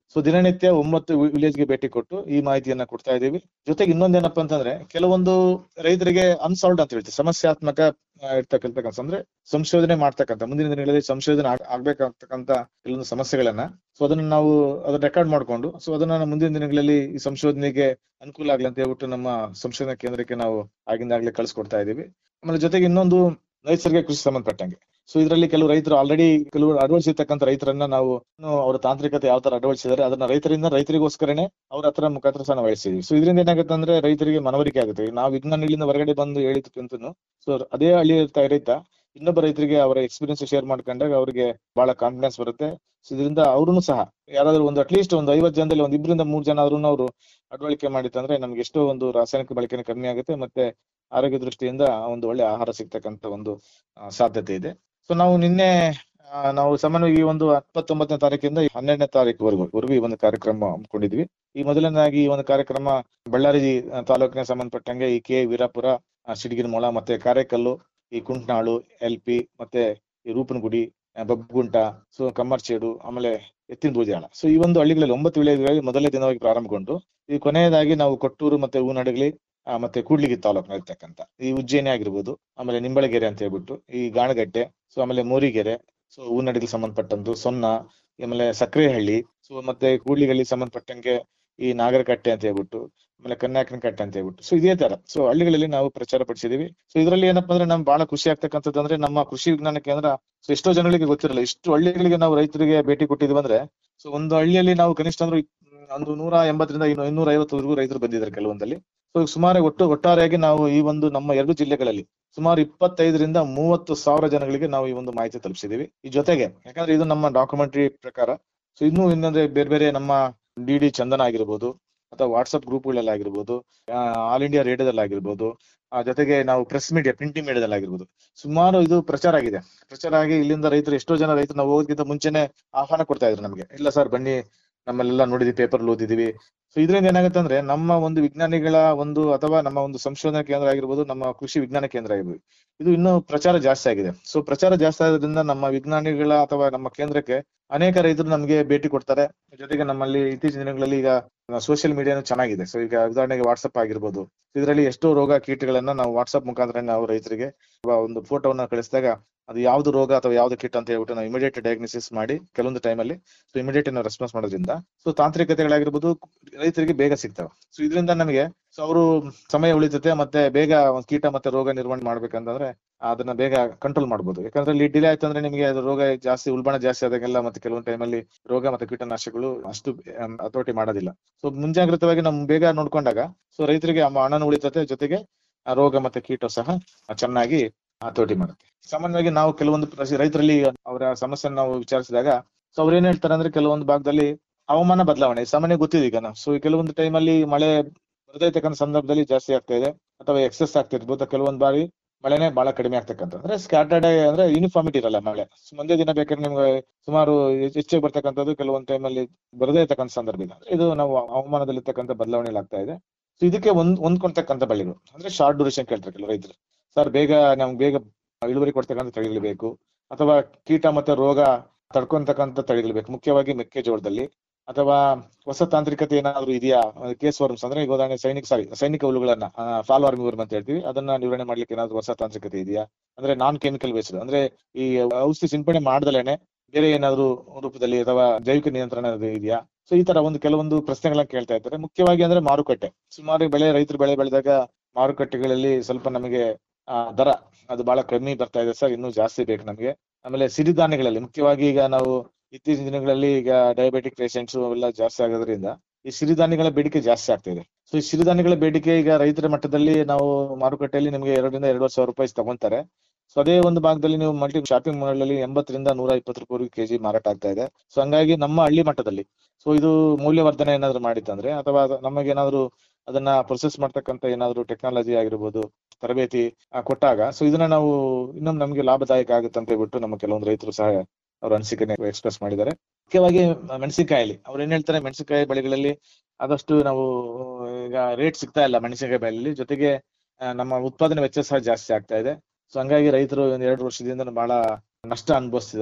ಸೊ ದಿನನಿತ್ಯ ಒಂಬತ್ತು ವಿಲೇಜ್ ಗೆ ಭೇಟಿ ಕೊಟ್ಟು ಈ ಮಾಹಿತಿಯನ್ನ ಕೊಡ್ತಾ ಇದ್ದೀವಿ ಜೊತೆಗೆ ಇನ್ನೊಂದೇನಪ್ಪ ಅಂತಂದ್ರೆ ಕೆಲವೊಂದು ರೈತರಿಗೆ ಅನ್ಸಾಲ್ವ್ಡ್ ಅಂತ ಹೇಳ್ತೀವಿ ಸಮಸ್ಯಾತ್ಮಕ ಆ, ಇರ್ತಕ್ಕಂತ ಅಂದ್ರೆ ಸಂಶೋಧನೆ ಮಾಡ್ತಕ್ಕಂಥ ಮುಂದಿನ ದಿನಗಳಲ್ಲಿ ಸಂಶೋಧನೆ ಆಗ್- ಆಗ್ಬೇಕಾಗ್ತಕ್ಕಂತ ಕೆಲವೊಂದು ಸಮಸ್ಯೆಗಳನ್ನ ಸೊ ಅದನ್ನ ನಾವು ಅದನ್ನ ರೆಕಾರ್ಡ್ ಮಾಡ್ಕೊಂಡು ಸೊ ಅದನ್ನ ನಾವು ಮುಂದಿನ ದಿನಗಳಲ್ಲಿ ಈ ಸಂಶೋಧನೆಗೆ ಅನುಕೂಲ ಆಗ್ಲಿ ಅಂತ ಹೇಳ್ಬಿಟ್ಟು ನಮ್ಮ ಸಂಶೋಧನಾ ಕೇಂದ್ರಕ್ಕೆ ನಾವು ಆಗಿಂದಾಗ್ಲೇ ಕಳ್ಸಿಕೊಡ್ತಾ ಇದೀವಿ ಆಮೇಲೆ ಜೊತೆಗೆ ಇನ್ನೊಂದು ನೈಸರ್ಗಿಕ ಕೃಷಿ ಸಂಬಂಧಪಟ್ಟಂಗೆ ಸೊ ಇದರಲ್ಲಿ ಕೆಲವು ರೈತರು ಆಲ್ರೆಡಿ ಕೆಲವು ಅಳವಡಿಸಿರ್ತಕ್ಕಂಥ ರೈತರನ್ನ ನಾವು ಇನ್ನು ಅವರ ತಾಂತ್ರಿಕತೆ ಯಾವ ತರ ಅಳವಡಿಸಿದ್ದಾರೆ ಅದನ್ನ ರೈತರಿಂದ ರೈತರಿಗೋಸ್ಕರನೇ ಅವ್ರ ಹತ್ರ ಮುಖಾಂತರ ಸಹ ನಾವು ವಹಿಸ್ತೀವಿ ಸೊ ಇದರಿಂದ ಏನಾಗುತ್ತೆ ಅಂದ್ರೆ ರೈತರಿಗೆ ಮನವರಿಕೆ ಆಗುತ್ತೆ ಈಗ ನಾವು ವಿಜ್ಞಾನಿಗಳಿಂದ ಹೊರಗಡೆ ಬಂದು ಹೇಳಿದ್ಕಿಂತನೂ ಸೊ ಅದೇ ಹಳ್ಳಿ ಇರ್ತಾ ರೈತ ಇನ್ನೊಬ್ಬ ರೈತರಿಗೆ ಅವರ ಎಕ್ಸ್ಪೀರಿಯನ್ಸ್ ಶೇರ್ ಮಾಡ್ಕೊಂಡಾಗ ಅವರಿಗೆ ಬಹಳ ಕಾನ್ಫಿಡೆನ್ಸ್ ಬರುತ್ತೆ ಸೊ ಇದರಿಂದ ಅವ್ರು ಸಹ ಯಾರಾದ್ರೂ ಒಂದು ಅಟ್ಲೀಸ್ಟ್ ಒಂದು ಐವತ್ತು ಜನದಲ್ಲಿ ಒಂದ್ ಇಬ್ಬರಿಂದ ಮೂರ್ ಜನ ಆದ್ರೂ ಅವರು ಅಳವಡಿಕೆ ಮಾಡಿತ್ತಂದ್ರೆ ನಮ್ಗೆ ಎಷ್ಟೋ ಒಂದು ರಾಸಾಯನಿಕ ಬಳಕೆನ ಕಮ್ಮಿ ಆಗುತ್ತೆ ಮತ್ತೆ ಆರೋಗ್ಯ ದೃಷ್ಟಿಯಿಂದ ಒಂದು ಒಳ್ಳೆ ಆಹಾರ ಸಿಗ್ತಕ್ಕಂತ ಒಂದು ಆ, ಸಾಧ್ಯತೆ ಇದೆ ಸೊ ನಾವು ನಿನ್ನೆ ಆ, ನಾವು ಸಾಮಾನ್ಯವಾಗಿ ಈ ಒಂದು ಹತ್ತೊಂಬತ್ತನೇ ತಾರೀಕಿಂದ ಹನ್ನೆರಡನೇ ತಾರೀಕುವರೆಗೂ ವರೆಗೂ ಈ ಒಂದು ಕಾರ್ಯಕ್ರಮ ಹಮ್ಮಿಕೊಂಡಿದ್ವಿ ಈ ಮೊದಲನೇದಾಗಿ ಈ ಒಂದು ಕಾರ್ಯಕ್ರಮ ಬಳ್ಳಾರಿ ಆ, ತಾಲೂಕಿನ ಸಂಬಂಧಪಟ್ಟಂಗೆ ಈ ಕೆ ವೀರಾಪುರ ಆ, ಸಿಡಿಗಿನಮೊಳ ಮತ್ತೆ ಕಾರೇಕಲ್ಲು ಈ ಕುಂಟ್ನಾಳು ಎಲ್ ಪಿ ಮತ್ತೆ ಈ ರೂಪನಗುಡಿ ಆ, ಬಬ್ಬಗುಂಟ ಸೊ ಕಮ್ಮರ್ಚೇಡು ಆಮೇಲೆ ಎತ್ತಿನ ಬೂದಿಯಾಳ ಸೊ ಈ ಒಂದು ಹಳ್ಳಿಗಳಲ್ಲಿ ಒಂಬತ್ತು ವಿಲೇಜ್ಗಳಲ್ಲಿ ಮೊದಲನೇ ದಿನವಾಗಿ ಪ್ರಾರಂಭಗೊಂಡು ಈ ಕೊನೆಯದಾಗಿ ನಾವು ಕೊಟ್ಟೂರು ಮತ್ತೆ ಹೂನಡಗಲಿ ಆ, ಮತ್ತೆ ಕೂಡ್ಲಿಗಿ ತಾಲೂಕಿನ ಇರ್ತಕ್ಕಂಥ ಈ ಉಜ್ಜಯಿನಿ ಆಗಿರ್ಬೋದು ಆಮೇಲೆ ನಿಂಬಳಗೆರೆ ಅಂತ ಹೇಳ್ಬಿಟ್ಟು ಈ ಗಾಣಗಟ್ಟೆ ಸೊ ಆಮೇಲೆ ಮೋರಿಗೆರೆ ಸೊ ಹೂನಡಗಿಗೆ ಸಂಬಂಧಪಟ್ಟಂತು ಸೊನ್ನ ಆಮೇಲೆ ಸಕ್ರೆಹಳ್ಳಿ ಸೊ ಮತ್ತೆ ಕೂಡ್ಲಿಗಲ್ಲಿ ಸಂಬಂಧಪಟ್ಟಂಗೆ ಈ ನಾಗರಕಟ್ಟೆ ಅಂತ ಹೇಳ್ಬಿಟ್ಟು ಆಮೇಲೆ ಕನ್ಯಾಕನ ಕಟ್ಟೆ ಅಂತ ಹೇಳ್ಬಿಟ್ಟು ಸೊ ಇದೇ ತರ ಸೊ ಹಳ್ಳಿಗಳಲ್ಲಿ ನಾವು ಪ್ರಚಾರ ಪಡಿಸಿದೀವಿ ಸೊ ಇದರಲ್ಲಿ ಏನಪ್ಪಾ ಅಂದ್ರೆ ನಮ್ಗೆ ಬಹಳ ಖುಷಿ ಆಗ್ತಕ್ಕಂಥದ್ದು ಅಂದ್ರೆ ನಮ್ಮ ಕೃಷಿ ವಿಜ್ಞಾನ ಕೇಂದ್ರ ಸೊ ಎಷ್ಟೋ ಜನಗಳಿಗೆ ಗೊತ್ತಿರಲ್ಲ ಇಷ್ಟು ಹಳ್ಳಿಗಳಿಗೆ ನಾವು ರೈತರಿಗೆ ಭೇಟಿ ಕೊಟ್ಟಿದ್ವಿ ಅಂದ್ರೆ ಸೊ ಒಂದು ಹಳ್ಳಿಯಲ್ಲಿ ನಾವು ಕನಿಷ್ಠ ಅಂದ್ರೆ ಒಂದು ನೂರ ಎಂಬತ್ತರಿಂದ ಇನ್ನು ಇನ್ನೂರ ಐವತ್ತವರೆಗೂ ರೈತರು ಬಂದಿದ್ದಾರೆ ಕೆಲವೊಂದಲ್ಲಿ ಸೊ ಸುಮಾರು ಒಟ್ಟು ಒಟ್ಟಾರೆಯಾಗಿ ನಾವು ಈ ಒಂದು ನಮ್ಮ ಎರಡು ಜಿಲ್ಲೆಗಳಲ್ಲಿ ಸುಮಾರು ಇಪ್ಪತ್ತೈದರಿಂದ ಮೂವತ್ತು ಸಾವಿರ ಜನಗಳಿಗೆ ನಾವು ಈ ಒಂದು ಮಾಹಿತಿ ತಲುಪಿಸಿದೀವಿ ಈ ಜೊತೆಗೆ ಯಾಕಂದ್ರೆ ಇದು ನಮ್ಮ ಡಾಕ್ಯುಮೆಂಟರಿ ಪ್ರಕಾರ ಸೊ ಇನ್ನೂ ಇನ್ನೊಂದ್ರೆ ಬೇರೆ ಬೇರೆ ನಮ್ಮ ಡಿ ಡಿ ಚಂದನ ಆಗಿರ್ಬೋದು ಅಥವಾ ವಾಟ್ಸ್ಆಪ್ ಗ್ರೂಪ್ಗಳಲ್ಲಿ ಆಗಿರ್ಬೋದು ಆಲ್ ಇಂಡಿಯಾ ರೇಡಿಯೋದಲ್ಲಿ ಆಗಿರ್ಬೋದು ಆ ಜೊತೆಗೆ ನಾವು ಪ್ರೆಸ್ ಮೀಡಿಯಾ ಪ್ರಿಂಟಿಂಗ್ ಮೀಡಿಯಾದಲ್ಲಿ ಆಗಿರ್ಬೋದು ಸುಮಾರು ಇದು ಪ್ರಚಾರ ಆಗಿದೆ ಪ್ರಚಾರ ಆಗಿ ಇಲ್ಲಿಂದ ರೈತರು ಎಷ್ಟೋ ಜನ ರೈತರು ನಾವು ಹೋಗೋದಕ್ಕಿಂತ ಮುಂಚೆನೆ ಆಹ್ವಾನ ಕೊಡ್ತಾ ಇದ್ರು ನಮಗೆ ಇಲ್ಲ ಸರ್ ಬನ್ನಿ ನಮ್ಮಲ್ಲೆಲ್ಲ ನೋಡಿದ್ವಿ ಪೇಪರ್ ಓದಿದೀವಿ ಸೊ ಇದರಿಂದ ಏನಾಗುತ್ತೆ ಅಂದ್ರೆ ನಮ್ಮ ಒಂದು ವಿಜ್ಞಾನಿಗಳ ಒಂದು ಅಥವಾ ನಮ್ಮ ಒಂದು ಸಂಶೋಧನಾ ಕೇಂದ್ರ ಆಗಿರ್ಬೋದು ನಮ್ಮ ಕೃಷಿ ವಿಜ್ಞಾನ ಕೇಂದ್ರ ಆಗಿರ್ಬೋದು ಇದು ಇನ್ನೂ ಪ್ರಚಾರ ಜಾಸ್ತಿ ಆಗಿದೆ ಸೊ ಪ್ರಚಾರ ಜಾಸ್ತಿ ಆಗೋದ್ರಿಂದ ನಮ್ಮ ವಿಜ್ಞಾನಿಗಳ ಅಥವಾ ನಮ್ಮ ಕೇಂದ್ರಕ್ಕೆ ಅನೇಕ ರೈತರು ನಮಗೆ ಭೇಟಿ ಕೊಡ್ತಾರೆ ಜೊತೆಗೆ ನಮ್ಮಲ್ಲಿ ಇತ್ತೀಚಿನ ದಿನಗಳಲ್ಲಿ ಈಗ ಸೋಷಿಯಲ್ ಮೀಡಿಯಾನು ಚೆನ್ನಾಗಿದೆ ಸೊ ಈಗ ಉದಾಹರಣೆಗೆ ವಾಟ್ಸ್ಆಪ್ ಆಗಿರ್ಬೋದು ಇದರಲ್ಲಿ ಎಷ್ಟೋ ರೋಗ ಕೀಟಗಳನ್ನ ನಾವು ವಾಟ್ಸ್ಆಪ್ ಮುಖಾಂತರ ನಾವು ರೈತರಿಗೆ ಅಥವಾ ಒಂದು ಫೋಟೋವನ್ನ ಕಳಿಸಿದಾಗ ಅದು ಯಾವ್ದು ರೋಗ ಅಥವಾ ಯಾವ್ದು ಕೀಟ ಅಂತ ಹೇಳ್ಬಿಟ್ಟು ನಾವು ಇಮಿಡಿಯೇಟ್ ಡಯಾಗ್ನೋಸಿಸ್ ಮಾಡಿ ಕೆಲವೊಂದು ಟೈಮಲ್ಲಿ ಸೊ ಇಮಿಡಿಯೇಟ್ ನಾವು ರೆಸ್ಪಾನ್ಸ್ ಮಾಡೋದ್ರಿಂದ ಸೊ ತಾಂತ್ರಿಕತೆಗಳಾಗಿರ್ಬೋದು ರೈತರಿಗೆ ಬೇಗ ಸಿಗ್ತವೆ ಸೊ ಇದರಿಂದ ನಮಗೆ ಸೊ ಅವರು ಸಮಯ ಉಳಿತತೆ ಮತ್ತೆ ಬೇಗ ಒಂದ್ ಕೀಟ ಮತ್ತೆ ರೋಗ ನಿರ್ವಹಣೆ ಮಾಡ್ಬೇಕಂತಂದ್ರೆ ಅದನ್ನ ಬೇಗ ಕಂಟ್ರೋಲ್ ಮಾಡ್ಬೋದು ಯಾಕಂದ್ರೆ ಇಲ್ಲಿ ಡಿಲೇ ಆಯ್ತು ಅಂದ್ರೆ ನಿಮಗೆ ಅದು ರೋಗ ಜಾಸ್ತಿ ಉಲ್ಬಣ ಜಾಸ್ತಿ ಆದಾಗೆಲ್ಲ ಮತ್ತೆ ಕೆಲವೊಂದು ಟೈಮಲ್ಲಿ ರೋಗ ಮತ್ತೆ ಕೀಟನಾಶಕಗಳು ಅಷ್ಟು ಆಮ್, ಹತೋಟಿ ಮಾಡೋದಿಲ್ಲ ಸೊ ಮುಂಜಾಗ್ರತವಾಗಿ ನಮ್ ಬೇಗ ನೋಡ್ಕೊಂಡಾಗ ಸೊ ರೈತರಿಗೆ ಆ ಹಣನ ಉಳಿತತೆ ಜೊತೆಗೆ ಆ ರೋಗ ಮತ್ತೆ ಕೀಟ ಸಹ ಚೆನ್ನಾಗಿ ಹತೋಟಿ ಮಾಡುತ್ತೆ ಸಾಮಾನ್ಯವಾಗಿ ನಾವು ಕೆಲವೊಂದು ಪ್ರಸಿ- ರೈತರಲ್ಲಿ ಅವರ ಸಮಸ್ಯೆ ನಾವು ವಿಚಾರಿಸಿದಾಗ ಸೊ ಅವ್ರು ಏನ್ ಹೇಳ್ತಾರೆ ಅಂದ್ರೆ ಕೆಲವೊಂದು ಭಾಗದಲ್ಲಿ ಹವಾಮಾನ ಬದಲಾವಣೆ ಸಾಮಾನ್ಯ ಗೊತ್ತಿದೆ ಈಗ ನಾವು ಸೊ ಕೆಲವೊಂದು ಟೈಮಲ್ಲಿ ಮಳೆ ಬರದೇ ಇರ್ತಕ್ಕಂಥ ಸಂದರ್ಭದಲ್ಲಿ ಜಾಸ್ತಿ ಆಗ್ತಾ ಇದೆ ಅಥವಾ ಎಕ್ಸೆಸ್ ಆಗ್ತಿರ್ಬೋದು ಕೆಲವೊಂದು ಬಾರಿ ಮಳೆನೇ ಬಹಳ ಕಡಿಮೆ ಆಗ್ತಕ್ಕಂಥ ಅಂದ್ರೆ ಸ್ಕ್ಯಾಟರ್ಡ್ ಅಂದ್ರೆ ಯೂನಿಫಾರ್ಮಿಟಿ ಇರಲ್ಲ ಮಳೆ ಸೊ ಒಂದೇ ದಿನ ಬೇಕಾದ್ರೆ ನಿಮ್ಗೆ ಸುಮಾರು ಹೆಚ್ಚ್- ಹೆಚ್ಚಿಗೆ ಬರ್ತಕ್ಕಂಥದ್ದು ಕೆಲವೊಂದು ಟೈಮಲ್ಲಿ ಬರದೇ ಇರ್ತಕ್ಕಂಥ ಸಂದರ್ಭ ಇದೆ ಅಂದ್ರೆ ಇದು ನಾವು ಹವಾಮಾನದಲ್ಲಿ ಇರ್ತಕ್ಕಂಥ ಬದಲಾವಣೆ ಆಗ್ತಾ ಇದೆ ಸೊ ಇದಕ್ಕೆ ಒಂದ್ ಹೊಂದ್ಕೊಂತಕ್ಕಂಥ ಬೆಳೆಗಳು ಅಂದ್ರೆ ಶಾರ್ಟ್ ಡ್ಯೂರೇಷನ್ ಕೇಳ್ತಾರೆ ಕೆಲವು ರೈತರು ಸರ್ ಬೇಗ ನಮ್ಗೆ ಬೇಗ ಇಳುವರಿ ಕೊಡ್ತಕ್ಕಂಥ ತಳಿಗಳು ಬೇಕು ಅಥವಾ ಕೀಟ ಮತ್ತೆ ರೋಗ ತಡ್ಕೊಂತಕ್ಕಂಥ ತಳಿಗಳು ಬೇಕು ಮುಖ್ಯವಾಗಿ ಮೆಕ್ಕೆಜೋಳದಲ್ಲಿ ಅಥವಾ ಹೊಸ ತಾಂತ್ರಿಕತೆ ಏನಾದ್ರು ಇದೆಯಾ ಕೇಸ್ ವರ್ಮ್ಸ್ ಅಂದ್ರೆ ಈಗ ಉದಾಹರಣೆ ಸೈನಿಕ ಸಾರಿ ಸೈನಿಕ ಹುಳುಗಳನ್ನ ಫಾಲ್ ಆರ್ಮಿ ವರ್ಮ್ ಅಂತ ಹೇಳ್ತೀವಿ ಅದನ್ನ ನಿವಾರಣೆ ಮಾಡ್ಲಿಕ್ಕೆ ಏನಾದ್ರು ಹೊಸ ತಾಂತ್ರಿಕತೆ ಇದೆಯಾ ಅಂದ್ರೆ ನಾನ್ ಕೆಮಿಕಲ್ ಬೇಸ್ಡ್ ಅಂದ್ರೆ ಈ ಔಷಧಿ ಸಿಂಪಡಣೆ ಮಾಡ್ದಲೇನೆ ಬೇರೆ ಏನಾದ್ರು ರೂಪದಲ್ಲಿ ಅಥವಾ ಜೈವಿಕ ನಿಯಂತ್ರಣ ಅದು ಇದೆಯಾ ಸೊ ಈ ತರ ಒಂದು ಕೆಲವೊಂದು ಪ್ರಶ್ನೆಗಳನ್ನ ಕೇಳ್ತಾ ಇರ್ತಾರೆ ಮುಖ್ಯವಾಗಿ ಅಂದ್ರೆ ಮಾರುಕಟ್ಟೆ ಸುಮಾರು ಬೆಳೆ ರೈತರು ಬೆಳೆ ಬೆಳೆದಾಗ ಮಾರುಕಟ್ಟೆಗಳಲ್ಲಿ ಸ್ವಲ್ಪ ನಮಗೆ ಆ ದರ ಅದು ಬಹಳ ಕಮ್ಮಿ ಬರ್ತಾ ಇದೆ ಸರ್ ಇನ್ನೂ ಜಾಸ್ತಿ ಬೇಕು ನಮಗೆ ಆಮೇಲೆ ಸಿರಿಧಾನ್ಯಗಳಲ್ಲಿ ಮುಖ್ಯವಾಗಿ ಈಗ ನಾವು ಇತ್ತೀಚಿನ ದಿನಗಳಲ್ಲಿ ಈಗ ಡಯಾಬಿಟಿಕ್ ಪೇಷಂಟ್ಸ್ ಅವೆಲ್ಲ ಜಾಸ್ತಿ ಆಗೋದ್ರಿಂದ ಈ ಸಿರಿಧಾನ್ಯಗಳ ಬೇಡಿಕೆ ಜಾಸ್ತಿ ಆಗ್ತಾ ಇದೆ ಸೊ ಈ ಸಿರಿಧಾನ್ಯಗಳ ಬೇಡಿಕೆ ಈಗ ರೈತರ ಮಟ್ಟದಲ್ಲಿ ನಾವು ಮಾರುಕಟ್ಟೆಯಲ್ಲಿ ನಿಮಗೆ ಎರಡರಿಂದ ಎರಡುವರೆ ಸಾವಿರ ರೂಪಾಯಿ ತಗೊಂತಾರೆ ಸೊ ಅದೇ ಒಂದು ಭಾಗದಲ್ಲಿ ನೀವು ಮಲ್ಟಿ ಶಾಪಿಂಗ್ ಮಾಲ್ ಅಲ್ಲಿ ಎಂಬತ್ತರಿಂದ ನೂರ ಇಪ್ಪತ್ತು ರೂಪಾಯಿ ಕೆಜಿ ಮಾರಾಟ ಆಗ್ತಾ ಇದೆ ಸೊ ಹಂಗಾಗಿ ನಮ್ಮ ಹಳ್ಳಿ ಮಟ್ಟದಲ್ಲಿ ಸೊ ಇದು ಮೌಲ್ಯವರ್ಧನೆ ಏನಾದ್ರು ಮಾಡಿತ್ತಂದ್ರೆ ಅಥವಾ ಅದು ನಮಗೇನಾದ್ರು ಅದನ್ನ ಪ್ರೊಸೆಸ್ ಮಾಡ್ತಕ್ಕಂತ ಏನಾದ್ರು ಟೆಕ್ನಾಲಜಿ ಆಗಿರ್ಬೋದು ತರಬೇತಿ ಆ, ಕೊಟ್ಟಾಗ ಸೊ ಇದನ್ನ ನಾವು ಇನ್ನೊಂದು ನಮ್ಗೆ ಲಾಭದಾಯಕ ಆಗುತ್ತೆ ಅಂತ ಹೇಳ್ಬಿಟ್ಟು ನಮ್ಮ ಕೆಲವೊಂದು ರೈತರು ಸಹ ಅವ್ರ ಅನಿಸಿಕೆ ಎಕ್ಸ್ಪ್ರೆಸ್ ಮಾಡಿದ್ದಾರೆ ಮುಖ್ಯವಾಗಿ ಮೆಣಸಿನಕಾಯಲ್ಲಿ ಅವ್ರು ಏನ್ ಹೇಳ್ತಾರೆ ಮೆಣಸಿನಕಾಯಿ ಬೆಳೆಗಳಲ್ಲಿ ಆದಷ್ಟು ನಾವು ಈಗ ರೇಟ್ ಸಿಗ್ತಾ ಇಲ್ಲ ಮೆಣಸಿನಕಾಯಿ ಬೆಳೆಯಲ್ಲಿ ಜೊತೆಗೆ ಆ, ನಮ್ಮ ಉತ್ಪಾದನೆ ವೆಚ್ಚ ಸಹ ಜಾಸ್ತಿ ಆಗ್ತಾ ಇದೆ ಸೊ ಹಂಗಾಗಿ ರೈತರು ಒಂದ್ ಎರಡು ವರ್ಷದಿಂದ ಬಹಳ ನಷ್ಟ ಅನುಭವಿಸ್ತಿದ್ದಾರೆ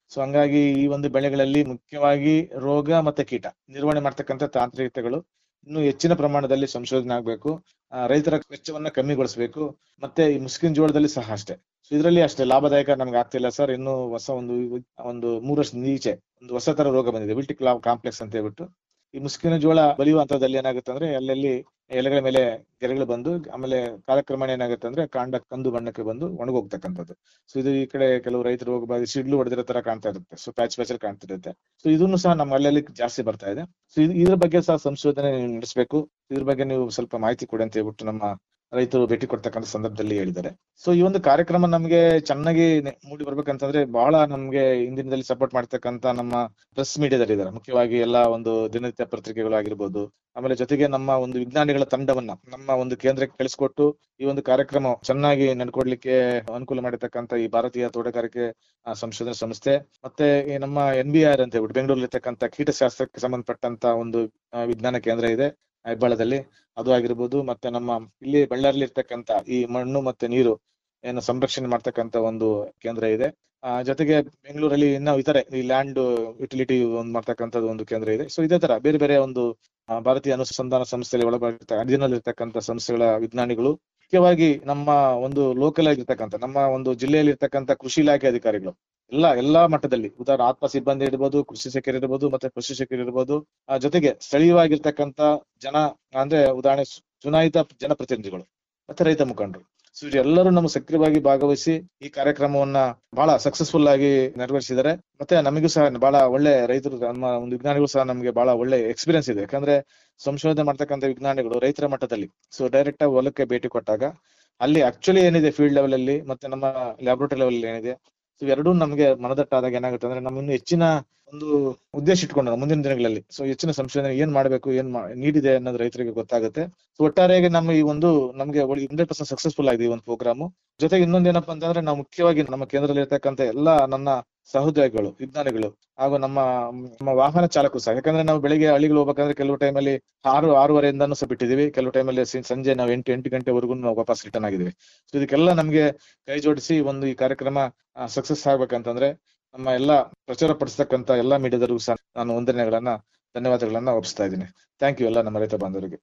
ಸೊ ಹಂಗಾಗಿ ಈ ಒಂದು ಬೆಳೆಗಳಲ್ಲಿ ಮುಖ್ಯವಾಗಿ ರೋಗ ಮತ್ತೆ ಕೀಟ ನಿರ್ವಹಣೆ ಮಾಡ್ತಕ್ಕಂಥ ತಾಂತ್ರಿಕತೆಗಳು ಇನ್ನು ಹೆಚ್ಚಿನ ಪ್ರಮಾಣದಲ್ಲಿ ಸಂಶೋಧನೆ ಆಗ್ಬೇಕು ಆ, ರೈತರ ವೆಚ್ಚವನ್ನ ಕಮ್ಮಿಗೊಳಿಸಬೇಕು ಮತ್ತೆ ಈ ಮುಸ್ಕಿನ ಜೋಳದಲ್ಲಿ ಸಹ ಅಷ್ಟೇ ಸೊ ಇದರಲ್ಲಿ ಅಷ್ಟೇ ಲಾಭದಾಯಕ ನಮ್ಗೆ ಆಗ್ತಿಲ್ಲ ಸರ್ ಇನ್ನು ಹೊಸ ಒಂದು ಒಂದು ಮೂರು ವರ್ಷ ಈಚೆ ಒಂದು ಹೊಸ ತರ ರೋಗ ಬಂದಿದೆ ವಿಲ್ಟಿಕ್ ಕಾಂಪ್ಲೆಕ್ಸ್ ಅಂತ ಹೇಳ್ಬಿಟ್ಟು ಈ ಮುಸ್ಕಿನ ಜೋಳ ಬಲಿಯುವ ಹಂತದಲ್ಲಿ ಏನಾಗುತ್ತೆ ಅಂದ್ರೆ ಅಲ್ಲಲ್ಲಿ ಎಲೆಗಳ ಮೇಲೆ ಗೆರೆಗಳು ಬಂದು ಆಮೇಲೆ ಕಾಲಕ್ರಮೇಣ ಏನಾಗುತ್ತೆ ಅಂದ್ರೆ ಕಾಂಡ ಕಂದು ಬಣ್ಣಕ್ಕೆ ಬಂದು ಒಣಗೋಗ್ತಕ್ಕಂಥದ್ದು ಸೊ ಇದು ಈ ಕಡೆ ಕೆಲವು ರೈತರು ಹೋಗಿ ಬಾರಿ ಸಿಡ್ಲು ಹೊಡೆದಿರೋ ತರ ಕಾಣ್ತಾ ಇರುತ್ತೆ ಸೊ ಪ್ಯಾಚ್ ಪ್ಯಾಚ್ ಕಾಣ್ತಿರುತ್ತೆ ಸೊ ಇದನ್ನು ಸಹ ನಮ್ಮ ಹಳ್ಳಿಯಲ್ಲಿ ಜಾಸ್ತಿ ಬರ್ತಾ ಇದೆ ಸೊ ಇದ್ರ ಬಗ್ಗೆ ಸಹ ಸಂಶೋಧನೆ ನಡೆಸಬೇಕು ಇದ್ರ ಬಗ್ಗೆ ನೀವು ಸ್ವಲ್ಪ ಮಾಹಿತಿ ಕೊಡಿ ಅಂತ ಹೇಳ್ಬಿಟ್ಟು ನಮ್ಮ ರೈತರು ಭೇಟಿ ಕೊಡ್ತಕ್ಕಂಥ ಸಂದರ್ಭದಲ್ಲಿ ಹೇಳಿದ್ದಾರೆ ಸೊ ಈ ಒಂದು ಕಾರ್ಯಕ್ರಮ ನಮ್ಗೆ ಚೆನ್ನಾಗಿ ನೆ- ಮೂಡಿ ಬರ್ಬೇಕಂತಂದ್ರೆ ಬಹಳ ನಮ್ಗೆ ಹಿಂದಿನದಲ್ಲಿ ಸಪೋರ್ಟ್ ಮಾಡ್ತಕ್ಕಂತ ನಮ್ಮ ಪ್ರೆಸ್ ಮೀಡಿಯಾದಲ್ಲಿ ಇದ್ದಾರೆ ಮುಖ್ಯವಾಗಿ ಎಲ್ಲಾ ಒಂದು ದಿನನಿತ್ಯ ಪತ್ರಿಕೆಗಳು ಆಗಿರ್ಬೋದು ಆಮೇಲೆ ಜೊತೆಗೆ ನಮ್ಮ ಒಂದು ವಿಜ್ಞಾನಿಗಳ ತಂಡವನ್ನ ನಮ್ಮ ಒಂದು ಕೇಂದ್ರಕ್ಕೆ ಕಳಿಸ್ಕೊಟ್ಟು ಈ ಒಂದು ಕಾರ್ಯಕ್ರಮ ಚೆನ್ನಾಗಿ ನಡ್ಕೊಡ್ಲಿಕ್ಕೆ ಅನುಕೂಲ ಮಾಡಿರ್ತಕ್ಕಂಥ ಈ ಭಾರತೀಯ ತೋಟಗಾರಿಕೆ ಆ, ಸಂಶೋಧನಾ ಸಂಸ್ಥೆ ಮತ್ತೆ ಈ ನಮ್ಮ ಎನ್ ಬಿ ಆರ್ ಅಂತ ಹೇಳ್ಬಿಟ್ಟು ಬೆಂಗಳೂರಲ್ಲಿ ಇರ್ತಕ್ಕಂಥ ಕೀಟಶಾಸ್ತ್ರಕ್ಕೆ ಸಂಬಂಧಪಟ್ಟಂತ ಒಂದು ಆ, ವಿಜ್ಞಾನ ಕೇಂದ್ರ ಇದೆ ಹೆಬ್ಬಾಳದಲ್ಲಿ ಅದು ಆಗಿರ್ಬೋದು ಮತ್ತೆ ನಮ್ಮ ಇಲ್ಲಿ ಬಳ್ಳಾರಿಲಿ ಇರ್ತಕ್ಕಂಥ ಈ ಮಣ್ಣು ಮತ್ತೆ ನೀರು ಏನು ಸಂರಕ್ಷಣೆ ಮಾಡ್ತಕ್ಕಂಥ ಒಂದು ಕೇಂದ್ರ ಇದೆ ಆ ಜೊತೆಗೆ ಬೆಂಗಳೂರಲ್ಲಿ ಇನ್ನ ಇತರೆ ಈ ಲ್ಯಾಂಡ್ ಯುಟಿಲಿಟಿ ಒಂದು ಮಾಡ್ತಕ್ಕಂಥದ್ದು ಒಂದು ಕೇಂದ್ರ ಇದೆ ಸೊ ಇದೇ ತರ ಬೇರೆ ಬೇರೆ ಒಂದು ಆ, ಭಾರತೀಯ ಅನುಸಂಧಾನ ಸಂಸ್ಥೆಯಲ್ಲಿ ಒಳಪಡಿರ್ತ ಅಧೀನದಲ್ಲಿ ಇರ್ತಕ್ಕಂಥ ಸಂಸ್ಥೆಗಳ ವಿಜ್ಞಾನಿಗಳು ಮುಖ್ಯವಾಗಿ ನಮ್ಮ ಒಂದು ಲೋಕಲ್ ಆಗಿರ್ತಕ್ಕಂಥ ನಮ್ಮ ಒಂದು ಜಿಲ್ಲೆಯಲ್ಲಿ ಇರ್ತಕ್ಕಂಥ ಕೃಷಿ ಇಲಾಖೆ ಅಧಿಕಾರಿಗಳು ಎಲ್ಲಾ ಎಲ್ಲಾ ಮಟ್ಟದಲ್ಲಿ ಉದಾಹರಣೆ ಆತ್ಮ ಸಿಬ್ಬಂದಿ ಇರ್ಬೋದು ಕೃಷಿ ಸಚಿವರು ಇರ್ಬೋದು ಮತ್ತೆ ಕೃಷಿ ಸಚಿವರು ಇರ್ಬೋದು ಆ ಜೊತೆಗೆ ಸ್ಥಳೀಯವಾಗಿರ್ತಕ್ಕಂಥ ಜನ ಅಂದ್ರೆ ಉದಾಹರಣೆ ಚು- ಚುನಾಯಿತ ಜನಪ್ರತಿನಿಧಿಗಳು ಮತ್ತೆ ರೈತ ಮುಖಂಡರು ಸೊ ಎಲ್ಲರೂ ನಮ್ಮ ಸಕ್ರಿಯವಾಗಿ ಭಾಗವಹಿಸಿ ಈ ಕಾರ್ಯಕ್ರಮವನ್ನ ಬಹಳ ಸಕ್ಸಸ್ಫುಲ್ ಆಗಿ ನೆರವೇರಿಸಿದ್ದಾರೆ ಮತ್ತೆ ನಮಗೂ ಸಹ ಬಹಳ ಒಳ್ಳೆ ರೈತರು ನಮ್ಮ ಒಂದು ವಿಜ್ಞಾನಿಗಳು ಸಹ ನಮಗೆ ಬಹಳ ಒಳ್ಳೆ ಎಕ್ಸ್ಪೀರಿಯನ್ಸ್ ಇದೆ ಯಾಕಂದ್ರೆ ಸಂಶೋಧನೆ ಮಾಡ್ತಕ್ಕಂಥ ವಿಜ್ಞಾನಿಗಳು ರೈತರ ಮಟ್ಟದಲ್ಲಿ ಸೊ ಡೈರೆಕ್ಟ್ ಆಗಿ ಹೊಲಕ್ಕೆ ಭೇಟಿ ಕೊಟ್ಟಾಗ ಅಲ್ಲಿ ಆಕ್ಚುಲಿ ಏನಿದೆ ಫೀಲ್ಡ್ ಲೆವೆಲ್ ಅಲ್ಲಿ ಮತ್ತೆ ನಮ್ಮ ಲ್ಯಾಬೋರೇಟರಿ ಲೆವೆಲ್ ಏನಿದೆ ಸೊ ಎರಡೂ ನಮ್ಗೆ ಮನದಟ್ಟಾದಾಗ ಏನಾಗುತ್ತೆ ಅಂದ್ರೆ ನಮ್ಮ ಇನ್ನು ಹೆಚ್ಚಿನ ಒಂದು ಉದ್ದೇಶ ಇಟ್ಕೊಂಡು ಮುಂದಿನ ದಿನಗಳಲ್ಲಿ ಸೊ ಹೆಚ್ಚಿನ ಸಂಶೋಧನೆ ಏನ್ ಮಾಡ್ಬೇಕು ಏನ್ ಮಾ- ನೀಡಿದೆ ಅನ್ನೋದು ರೈತರಿಗೆ ಗೊತ್ತಾಗುತ್ತೆ ಸೊ ಒಟ್ಟಾರೆಯಾಗಿ ನಮ್ಮ ಈ ಒಂದು ನಮ್ಗೆ ಹಂಡ್ರೆಡ್ ಪರ್ಸೆಂಟ್ ಸಕ್ಸಸ್ಫುಲ್ ಆಗಿದೆ ಈ ಒಂದು ಪ್ರೋಗ್ರಾಮ್ ಜೊತೆಗೆ ಇನ್ನೊಂದೇನಪ್ಪ ಅಂತಂದ್ರೆ ನಾವು ಮುಖ್ಯವಾಗಿ ನಮ್ಮ ಕೇಂದ್ರದಲ್ಲಿ ಇರ್ತಕ್ಕಂಥ ಎಲ್ಲಾ ನನ್ನ ಸಹೋದ್ಯೋಗಿಗಳು ವಿಜ್ಞಾನಿಗಳು ಹಾಗೂ ನಮ್ಮ ನಮ್ಮ ವಾಹನ ಚಾಲಕರು ಸಹ ಯಾಕಂದ್ರೆ ನಾವು ಬೆಳಿಗ್ಗೆ ಹಳ್ಳಿಗಳು ಹೋಗ್ಬೇಕಂದ್ರೆ ಕೆಲವು ಟೈಮಲ್ಲಿ ಆರು ಆರೂವರೆಯಿಂದಾನು ಸಹ ಬಿಟ್ಟಿದೀವಿ ಕೆಲವು ಟೈಮಲ್ಲಿ ಸಂಜೆ ನಾವು ಎಂಟು ಎಂಟು ಗಂಟೆವರೆಗೂ ನಾವು ವಾಪಸ್ ರಿಟರ್ನ್ ಆಗಿದ್ದೀವಿ ಸೊ ಇದಕ್ಕೆಲ್ಲ ನಮ್ಗೆ ಕೈ ಜೋಡಿಸಿ ಒಂದು ಈ ಕಾರ್ಯಕ್ರಮ ಸಕ್ಸಸ್ ಆಗ್ಬೇಕಂತಂದ್ರೆ ನಮ್ಮ ಎಲ್ಲಾ ಪ್ರಚಾರ ಪಡಿಸ್ತಕ್ಕಂತ ಎಲ್ಲಾ ಮೀಡಿಯಾದವರಿಗೂ ಸಹ ನಾನು ವಂದನೆಗಳನ್ನ ಧನ್ಯವಾದಗಳನ್ನ ಒಪ್ಪಿಸ್ತಾ ಇದ್ದೀನಿ ಥ್ಯಾಂಕ್ ಯು ಎಲ್ಲ ನಮ್ಮ ರೈತ ಬಾಂಧವರಿಗೆ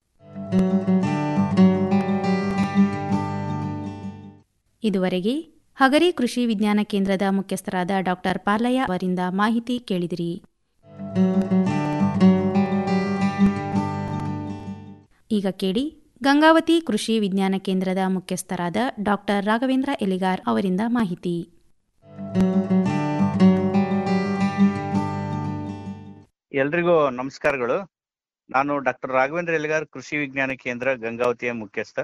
ಇದುವರೆಗೆ ಹಗರಿ ಕೃಷಿ ವಿಜ್ಞಾನ ಕೇಂದ್ರದ ಮುಖ್ಯಸ್ಥರಾದ ಡಾಕ್ಟರ್ ಪಾಲಯ್ಯ ಅವರಿಂದ ಮಾಹಿತಿ ಕೇಳಿದಿರಿ ಈಗ ಕೇಳಿ ಗಂಗಾವತಿ ಕೃಷಿ ವಿಜ್ಞಾನ ಕೇಂದ್ರದ ಮುಖ್ಯಸ್ಥರಾದ ಡಾಕ್ಟರ್ ರಾಘವೇಂದ್ರ ಎಲಿಗಾರ್ ಅವರಿಂದ ಮಾಹಿತಿ ಎಲ್ರಿಗೂ ನಮಸ್ಕಾರಗಳು ನಾನು ಡಾಕ್ಟರ್ ರಾಘವೇಂದ್ರ ಎಲಿಗಾರ್ ಕೃಷಿ ವಿಜ್ಞಾನ ಕೇಂದ್ರ ಗಂಗಾವತಿಯ ಮುಖ್ಯಸ್ಥ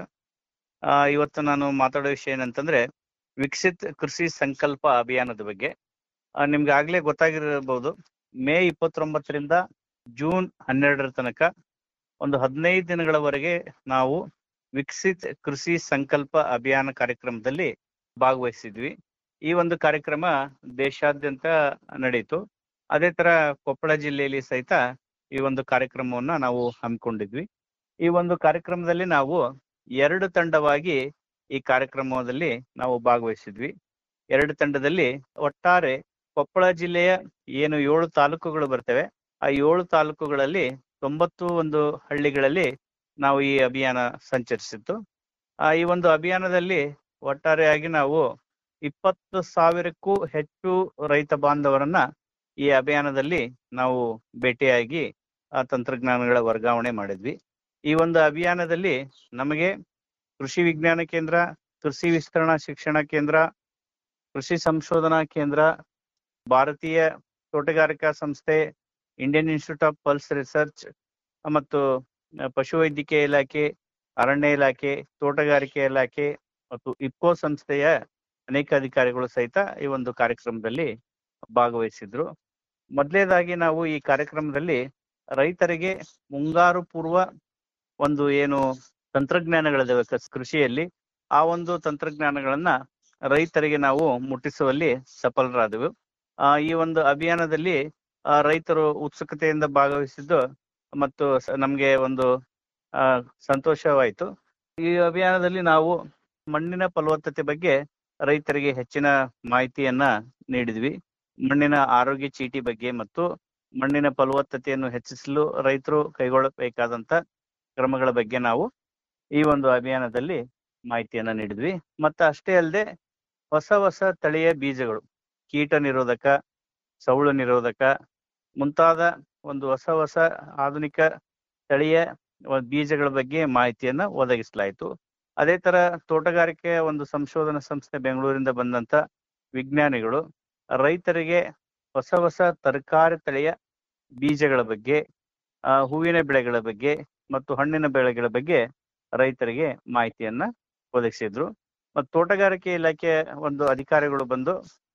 ಆ, ಇವತ್ತು ನಾನು ಮಾತಾಡೋ ವಿಷಯ ಏನಂತಂದ್ರೆ ವಿಕಸಿತ್ ಕೃಷಿ ಸಂಕಲ್ಪ ಅಭಿಯಾನದ ಬಗ್ಗೆ ಆ, ನಿಮ್ಗೆ ಆಗ್ಲೇ ಗೊತ್ತಾಗಿರಬಹುದು ಮೇ ಇಪ್ಪತ್ತೊಂಬತ್ತರಿಂದ ಜೂನ್ ಹನ್ನೆರಡರ ತನಕ ಒಂದು ಹದಿನೈದು ದಿನಗಳವರೆಗೆ ನಾವು ವಿಕಸಿತ್ ಕೃಷಿ ಸಂಕಲ್ಪ ಅಭಿಯಾನ ಕಾರ್ಯಕ್ರಮದಲ್ಲಿ ಭಾಗವಹಿಸಿದ್ವಿ ಈ ಒಂದು ಕಾರ್ಯಕ್ರಮ ದೇಶಾದ್ಯಂತ ನಡೆಯಿತು ಅದೇ ತರ ಕೊಪ್ಪಳ ಜಿಲ್ಲೆಯಲ್ಲಿ ಸಹಿತ ಈ ಒಂದು ಕಾರ್ಯಕ್ರಮವನ್ನ ನಾವು ಹಮ್ಮಿಕೊಂಡಿದ್ವಿ ಈ ಒಂದು ಕಾರ್ಯಕ್ರಮದಲ್ಲಿ ನಾವು ಎರಡು ತಂಡವಾಗಿ ಈ ಕಾರ್ಯಕ್ರಮದಲ್ಲಿ ನಾವು ಭಾಗವಹಿಸಿದ್ವಿ ಎರಡು ತಂಡದಲ್ಲಿ ಒಟ್ಟಾರೆ ಕೊಪ್ಪಳ ಜಿಲ್ಲೆಯ ಏನು ಏಳು ತಾಲೂಕುಗಳು ಬರ್ತವೆ ಆ ಏಳು ತಾಲೂಕುಗಳಲ್ಲಿ ತೊಂಬತ್ತು ಒಂದು ಹಳ್ಳಿಗಳಲ್ಲಿ ನಾವು ಈ ಅಭಿಯಾನ ಸಂಚರಿಸಿತ್ತು ಆ ಈ ಒಂದು ಅಭಿಯಾನದಲ್ಲಿ ಒಟ್ಟಾರೆಯಾಗಿ ನಾವು ಇಪ್ಪತ್ತು ಸಾವಿರಕ್ಕೂ ಹೆಚ್ಚು ರೈತ ಬಾಂಧವರನ್ನ ಈ ಅಭಿಯಾನದಲ್ಲಿ ನಾವು ಭೇಟಿಯಾಗಿ ಆ ತಂತ್ರಜ್ಞಾನಗಳ ವರ್ಗಾವಣೆ ಮಾಡಿದ್ವಿ ಈ ಒಂದು ಅಭಿಯಾನದಲ್ಲಿ ನಮಗೆ ಕೃಷಿ ವಿಜ್ಞಾನ ಕೇಂದ್ರ ಕೃಷಿ ವಿಸ್ತರಣಾ ಶಿಕ್ಷಣ ಕೇಂದ್ರ ಕೃಷಿ ಸಂಶೋಧನಾ ಕೇಂದ್ರ ಭಾರತೀಯ ತೋಟಗಾರಿಕಾ ಸಂಸ್ಥೆ Indian institute of pulse research ಮತ್ತು ಆ, ಪಶುವೈದ್ಯಕೀಯ ಇಲಾಖೆ ಅರಣ್ಯ ಇಲಾಖೆ ತೋಟಗಾರಿಕೆ ಇಲಾಖೆ ಮತ್ತು ಇಫ್ಕೋ ಸಂಸ್ಥೆಯ ಅನೇಕ ಅಧಿಕಾರಿಗಳು ಸಹಿತ ಈ ಒಂದು ಕಾರ್ಯಕ್ರಮದಲ್ಲಿ ಭಾಗವಹಿಸಿದ್ರು ಮೊದಲನೇದಾಗಿ ನಾವು ಈ ಕಾರ್ಯಕ್ರಮದಲ್ಲಿ ರೈತರಿಗೆ ಮುಂಗಾರು ಪೂರ್ವ ಒಂದು ಏನು ತಂತ್ರಜ್ಞಾನಗಳಿದಾವೆ ಕಸ್- ಕೃಷಿಯಲ್ಲಿ ಆ ಒಂದು ತಂತ್ರಜ್ಞಾನಗಳನ್ನ ರೈತರಿಗೆ ನಾವು ಮುಟ್ಟಿಸುವಲ್ಲಿ ಸಫಲರಾದೆವು ಆ ಈ ಒಂದು ಅಭಿಯಾನದಲ್ಲಿ ಆ, ರೈತರು ಉತ್ಸುಕತೆಯಿಂದ ಭಾಗವಹಿಸಿದ್ದು ಮತ್ತು ಸ- ನಮ್ಗೆ ಒಂದು ಆ ಸಂತೋಷವಾಯಿತು ಈ ಅಭಿಯಾನದಲ್ಲಿ ನಾವು ಮಣ್ಣಿನ ಫಲವತ್ತತೆ ಬಗ್ಗೆ ರೈತರಿಗೆ ಹೆಚ್ಚಿನ ಮಾಹಿತಿಯನ್ನ ನೀಡಿದ್ವಿ ಮಣ್ಣಿನ ಆರೋಗ್ಯ ಚೀಟಿ ಬಗ್ಗೆ ಮತ್ತು ಮಣ್ಣಿನ ಫಲವತ್ತತೆಯನ್ನು ಹೆಚ್ಚಿಸಲು ರೈತರು ಕೈಗೊಳ್ಳಬೇಕಾದಂತ ಕ್ರಮಗಳ ಬಗ್ಗೆ ನಾವು ಈ ಒಂದು ಅಭಿಯಾನದಲ್ಲಿ ಮಾಹಿತಿಯನ್ನ ನೀಡಿದ್ವಿ ಮತ್ತೆ ಅಷ್ಟೇ ಅಲ್ಲದೆ ಹೊಸ ಹೊಸ ತಳಿಯ ಬೀಜಗಳು ಕೀಟ ನಿರೋಧಕ ಸೌಳು ನಿರೋಧಕ ಮುಂತಾದ ಒಂದು ಹೊಸ ಹೊಸ ಆಧುನಿಕ ತಳಿಯ ಒಂದು ಬೀಜಗಳ ಬಗ್ಗೆ ಮಾಹಿತಿಯನ್ನ ಒದಗಿಸಲಾಯಿತು ಅದೇ ತರ ತೋಟಗಾರಿಕೆ ಒಂದು ಸಂಶೋಧನಾ ಸಂಸ್ಥೆ ಬೆಂಗಳೂರಿಂದ ಬಂದಂತ ವಿಜ್ಞಾನಿಗಳು ರೈತರಿಗೆ ಹೊಸ ಹೊಸ ತರಕಾರಿ ತಳಿಯ ಬೀಜಗಳ ಬಗ್ಗೆ ಆ, ಹೂವಿನ ಬೆಳೆಗಳ ಬಗ್ಗೆ ಮತ್ತು ಹಣ್ಣಿನ ಬೆಳೆಗಳ ಬಗ್ಗೆ ರೈತರಿಗೆ ಮಾಹಿತಿಯನ್ನ ಒದಗಿಸಿದ್ರು ಮತ್ತು ತೋಟಗಾರಿಕೆ ಇಲಾಖೆ ಒಂದು ಅಧಿಕಾರಿಗಳು ಬಂದು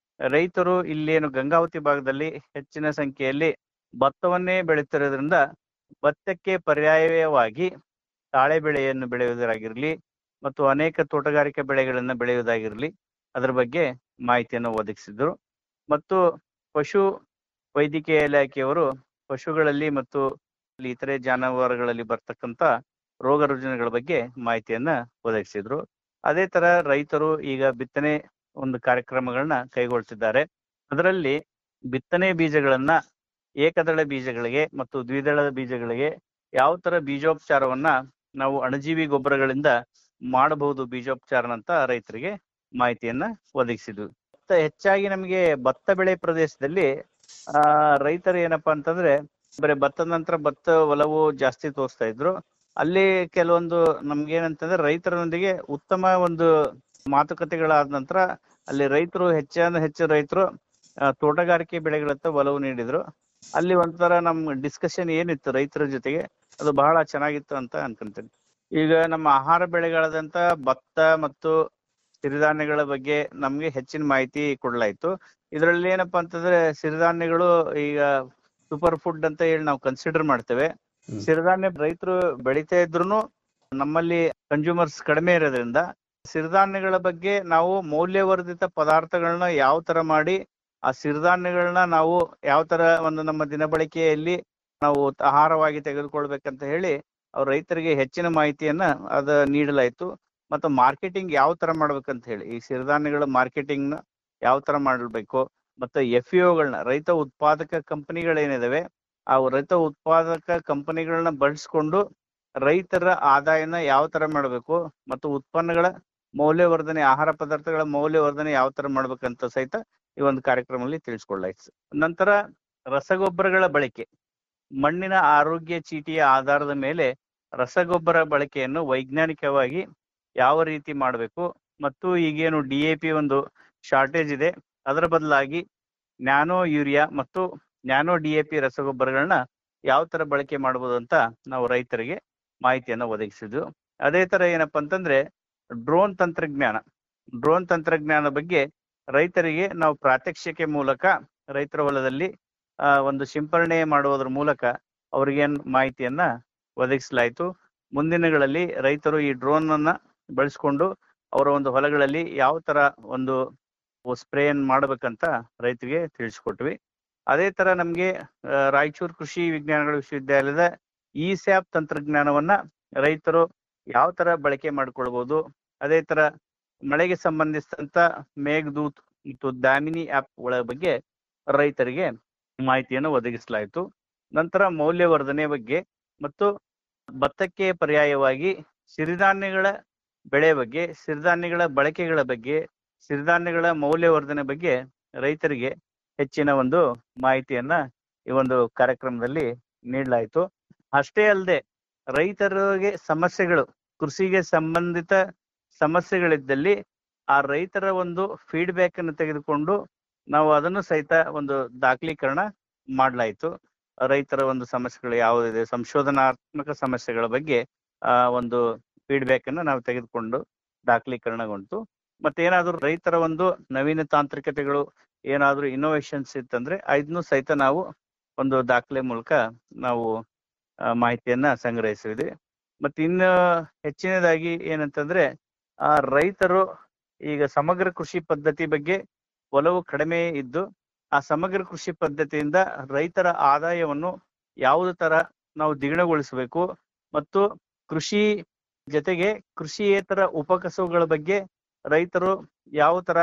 ರೈತರು ಇಲ್ಲೇನು ಗಂಗಾವತಿ ಭಾಗದಲ್ಲಿ ಹೆಚ್ಚಿನ ಸಂಖ್ಯೆಯಲ್ಲಿ ಭತ್ತವನ್ನೇ ಬೆಳೀತಿರೋದ್ರಿಂದ ಭತ್ತಕ್ಕೆ ಪರ್ಯಾಯವಾಗಿ ತಾಳೆ ಬೆಳೆಯನ್ನು ಬೆಳೆಯುವುದಾಗಿರ್ಲಿ ಮತ್ತು ಅನೇಕ ತೋಟಗಾರಿಕೆ ಬೆಳೆಗಳನ್ನ ಬೆಳೆಯುವುದಾಗಿರ್ಲಿ ಅದರ ಬಗ್ಗೆ ಮಾಹಿತಿಯನ್ನು ಒದಗಿಸಿದ್ರು ಮತ್ತು ಪಶು ವೈದ್ಯಕೀಯ ಇಲಾಖೆಯವರು ಪಶುಗಳಲ್ಲಿ ಮತ್ತು ಇತರೆ ಜಾನುವಾರುಗಳಲ್ಲಿ ಬರ್ತಕ್ಕಂತ ರೋಗ ರುಜಿನಗಳ ಬಗ್ಗೆ ಮಾಹಿತಿಯನ್ನ ಒದಗಿಸಿದ್ರು ಅದೇ ತರ ರೈತರು ಈಗ ಬಿತ್ತನೆ ಒಂದು ಕಾರ್ಯಕ್ರಮಗಳನ್ನ ಕೈಗೊಳ್ತಿದ್ದಾರೆ ಅದರಲ್ಲಿ ಬಿತ್ತನೆ ಬೀಜಗಳನ್ನ ಏಕದಳ ಬೀಜಗಳಿಗೆ ಮತ್ತು ದ್ವಿದಳ ಬೀಜಗಳಿಗೆ ಯಾವ ತರ ಬೀಜೋಪಚಾರವನ್ನ ನಾವು ಅಣುಜೀವಿ ಗೊಬ್ಬರಗಳಿಂದ ಮಾಡಬಹುದು ಬೀಜೋಪಚಾರ ಅಂತ ರೈತರಿಗೆ ಮಾಹಿತಿಯನ್ನ ಒದಗಿಸಿದ್ವಿ ಭತ್ತ ಹೆಚ್ಚಾಗಿ ನಮಗೆ ಭತ್ತ ಬೆಳೆ ಪ್ರದೇಶದಲ್ಲಿ ಆ ರೈತರು ಏನಪ್ಪಾ ಅಂತಂದ್ರೆ ಬರೀ ಭತ್ತದ ನಂತರ ಭತ್ತ ಒಲವು ಜಾಸ್ತಿ ತೋರಿಸ್ತಾ ಇದ್ರು ಅಲ್ಲಿ ಕೆಲವೊಂದು ನಮ್ಗೆ ಏನಂತಂದ್ರೆ ರೈತರೊಂದಿಗೆ ಉತ್ತಮ ಒಂದು ಮಾತುಕತೆಗಳಾದ ನಂತರ ಅಲ್ಲಿ ರೈತರು ಹೆಚ್ಚಾನ ಹೆಚ್ಚು ರೈತರು ಆ, ತೋಟಗಾರಿಕೆ ಬೆಳೆಗಳತ್ತ ಒಲವು ನೀಡಿದ್ರು ಅಲ್ಲಿ ಒಂಥರ ನಮ್ ಡಿಸ್ಕಷನ್ ಏನಿತ್ತು ರೈತರ ಜೊತೆಗೆ ಅದು ಬಹಳ ಚೆನ್ನಾಗಿತ್ತು ಅಂತ ಅನ್ಕೊಂತೀನಿ ಈಗ ನಮ್ಮ ಆಹಾರ ಬೆಳೆಗಳಾದಂತ ಭತ್ತ ಮತ್ತು ಸಿರಿಧಾನ್ಯಗಳ ಬಗ್ಗೆ ನಮ್ಗೆ ಹೆಚ್ಚಿನ ಮಾಹಿತಿ ಕೊಡ್ಲಾಯ್ತು ಇದರಲ್ಲಿ ಏನಪ್ಪಾ ಅಂತಂದ್ರೆ ಸಿರಿಧಾನ್ಯಗಳು ಈಗ ಸೂಪರ್ ಫುಡ್ ಅಂತ ಹೇಳಿ ನಾವು ಕನ್ಸಿಡರ್ ಮಾಡ್ತೇವೆ ಸಿರಿಧಾನ್ಯ ರೈತರು ಬೆಳಿತಾ ಇದ್ರು ನಮ್ಮಲ್ಲಿ ಕನ್ಸ್ಯೂಮರ್ಸ್ ಕಡಿಮೆ ಇರೋದ್ರಿಂದ ಸಿರಿಧಾನ್ಯಗಳ ಬಗ್ಗೆ ನಾವು ಮೌಲ್ಯವರ್ಧಿತ ಪದಾರ್ಥಗಳನ್ನ ಯಾವ ತರ ಮಾಡಿ ಆ ಸಿರಿಧಾನ್ಯಗಳನ್ನ ನಾವು ಯಾವ ತರ ಒಂದು ನಮ್ಮ ದಿನಬಳಕೆಯಲ್ಲಿ ನಾವು ಆಹಾರವಾಗಿ ತೆಗೆದುಕೊಳ್ಬೇಕಂತ ಹೇಳಿ ಅವ್ರ ರೈತರಿಗೆ ಹೆಚ್ಚಿನ ಮಾಹಿತಿಯನ್ನ ಅದ ನೀಡಲಾಯ್ತು ಮತ್ತು ಮಾರ್ಕೆಟಿಂಗ್ ಯಾವ ತರ ಮಾಡ್ಬೇಕಂತ ಹೇಳಿ ಈ ಸಿರಿಧಾನ್ಯಗಳ ಮಾರ್ಕೆಟಿಂಗ್ ನ ಯಾವ ತರ ಮಾಡಬೇಕು ಮತ್ತೆ ಎಫ್ ಗಳನ್ನ ರೈತ ಉತ್ಪಾದಕ ಕಂಪನಿಗಳೇನಿದಾವೆ ಆ ರೈತ ಉತ್ಪಾದಕ ಕಂಪನಿಗಳನ್ನ ಬಳಸ್ಕೊಂಡು ರೈತರ ಆದಾಯನ ಯಾವ ತರ ಮಾಡಬೇಕು ಮತ್ತು ಉತ್ಪನ್ನಗಳ ಮೌಲ್ಯವರ್ಧನೆ ಆಹಾರ ಪದಾರ್ಥಗಳ ಮೌಲ್ಯವರ್ಧನೆ ಯಾವ ತರ ಮಾಡ್ಬೇಕಂತ ಸಹಿತ ಈ ಒಂದು ಕಾರ್ಯಕ್ರಮದಲ್ಲಿ ತಿಳಿಸ್ಕೊಳ್ಳಾಯ್ತು ನಂತರ ರಸಗೊಬ್ಬರಗಳ ಬಳಕೆ ಮಣ್ಣಿನ ಆರೋಗ್ಯ ಚೀಟಿಯ ಆಧಾರದ ಮೇಲೆ ರಸಗೊಬ್ಬರ ಬಳಕೆಯನ್ನು ವೈಜ್ಞಾನಿಕವಾಗಿ ಯಾವ ರೀತಿ ಮಾಡಬೇಕು ಮತ್ತು ಈಗೇನು ಡಿ ಎ ಪಿ ಒಂದು ಶಾರ್ಟೇಜ್ ಇದೆ ಅದರ ಬದಲಾಗಿ ನ್ಯಾನೋ ಯೂರಿಯಾ ಮತ್ತು ನ್ಯಾನೋ ಡಿ ಎ ಪಿ ರಸಗೊಬ್ಬರಗಳನ್ನ ಯಾವ ತರ ಬಳಕೆ ಮಾಡಬಹುದು ಅಂತ ನಾವು ರೈತರಿಗೆ ಮಾಹಿತಿಯನ್ನ ಒದಗಿಸಿದ್ವು ಅದೇ ತರ ಏನಪ್ಪಾ ಅಂತಂದ್ರೆ ಡ್ರೋನ್ ತಂತ್ರಜ್ಞಾನ ಡ್ರೋನ್ ತಂತ್ರಜ್ಞಾನ ಬಗ್ಗೆ ರೈತರಿಗೆ ನಾವು ಪ್ರಾತ್ಯಕ್ಷಿಕೆ ಮೂಲಕ ರೈತರ ಹೊಲದಲ್ಲಿ ಆ, ಒಂದು ಸಿಂಪರಣೆ ಮಾಡುವುದರ ಮೂಲಕ ಅವ್ರಿಗೆ ಮಾಹಿತಿಯನ್ನ ಒದಗಿಸಲಾಯಿತು ಮುಂದಿನಗಳಲ್ಲಿ ರೈತರು ಈ ಡ್ರೋನ್ ಅನ್ನ ಬಳಸ್ಕೊಂಡು ಅವರ ಒಂದು ಹೊಲಗಳಲ್ಲಿ ಯಾವ ತರ ಒಂದು ಸ್ಪ್ರೇಯನ್ ಮಾಡ್ಬೇಕಂತ ರೈತರಿಗೆ ತಿಳಿಸ್ಕೊಟ್ವಿ ಅದೇ ತರ ನಮ್ಗೆ ಆ, ರಾಯಚೂರು ಕೃಷಿ ವಿಜ್ಞಾನಗಳ ವಿಶ್ವವಿದ್ಯಾಲಯದ ಇ ಸ್ಯಾಪ್ ತಂತ್ರಜ್ಞಾನವನ್ನ ರೈತರು ಯಾವ ತರ ಬಳಕೆ ಮಾಡ್ಕೊಳ್ಬಹುದು ಅದೇ ತರ ಮಳೆಗೆ ಸಂಬಂಧಿಸಿದಂತ ಮೇಘದೂತ್ ಮತ್ತು ದಾಮಿನಿ ಆಪ್ ಗಳ ಬಗ್ಗೆ ರೈತರಿಗೆ ಮಾಹಿತಿಯನ್ನು ಒದಗಿಸಲಾಯಿತು ನಂತರ ಮೌಲ್ಯವರ್ಧನೆ ಬಗ್ಗೆ ಮತ್ತು ಭತ್ತಕ್ಕೆ ಪರ್ಯಾಯವಾಗಿ ಸಿರಿಧಾನ್ಯಗಳ ಬೆಳೆ ಬಗ್ಗೆ ಸಿರಿಧಾನ್ಯಗಳ ಬಳಕೆಗಳ ಬಗ್ಗೆ ಸಿರಿಧಾನ್ಯಗಳ ಮೌಲ್ಯವರ್ಧನೆ ಬಗ್ಗೆ ರೈತರಿಗೆ ಹೆಚ್ಚಿನ ಒಂದು ಮಾಹಿತಿಯನ್ನ ಈ ಒಂದು ಕಾರ್ಯಕ್ರಮದಲ್ಲಿ ನೀಡಲಾಯಿತು ಅಷ್ಟೇ ಅಲ್ಲದೆ ರೈತರಿಗೆ ಸಮಸ್ಯೆಗಳು ಕೃಷಿಗೆ ಸಂಬಂಧಿತ ಸಮಸ್ಯೆಗಳಿದ್ದಲ್ಲಿ ಆ ರೈತರ ಒಂದು ಫೀಡ್ಬ್ಯಾಕ್ ಅನ್ನು ತೆಗೆದುಕೊಂಡು ನಾವು ಅದನ್ನು ಸಹಿತ ಒಂದು ದಾಖಲೀಕರಣ ಮಾಡಲಾಯಿತು ರೈತರ ಒಂದು ಸಮಸ್ಯೆಗಳು ಯಾವುದಿದೆ ಸಂಶೋಧನಾತ್ಮಕ ಸಮಸ್ಯೆಗಳ ಬಗ್ಗೆ ಆ ಒಂದು ಫೀಡ್ಬ್ಯಾಕ್ ಅನ್ನು ನಾವು ತೆಗೆದುಕೊಂಡು ದಾಖಲೀಕರಣಗೊಂಡು ಮತ್ತೆ ಏನಾದ್ರು ರೈತರ ಒಂದು ನವೀನ ತಾಂತ್ರಿಕತೆಗಳು ಏನಾದ್ರು ಇನ್ನೋವೇಷನ್ಸ್ ಇತ್ತಂದ್ರೆ ಅದನ್ನು ಸಹಿತ ನಾವು ಒಂದು ದಾಖಲೆ ಮೂಲಕ ನಾವು ಆ, ಮಾಹಿತಿಯನ್ನ ಸಂಗ್ರಹಿಸಿದ್ವಿ ಮತ್ತೆ ಇನ್ನು ಹೆಚ್ಚಿನದಾಗಿ ಏನಂತಂದ್ರೆ ಆ ರೈತರು ಈಗ ಸಮಗ್ರ ಕೃಷಿ ಪದ್ಧತಿ ಬಗ್ಗೆ ಒಲವು ಕಡಿಮೆ ಇದ್ದು ಆ ಸಮಗ್ರ ಕೃಷಿ ಪದ್ಧತಿಯಿಂದ ರೈತರ ಆದಾಯವನ್ನು ಯಾವುದು ತರ ನಾವು ದ್ವಿಗುಣಗೊಳಿಸಬೇಕು ಮತ್ತು ಕೃಷಿ ಜೊತೆಗೆ ಕೃಷಿಯೇತರ ಉಪಕಸಬುಗಳ ಬಗ್ಗೆ ರೈತರು ಯಾವ ತರ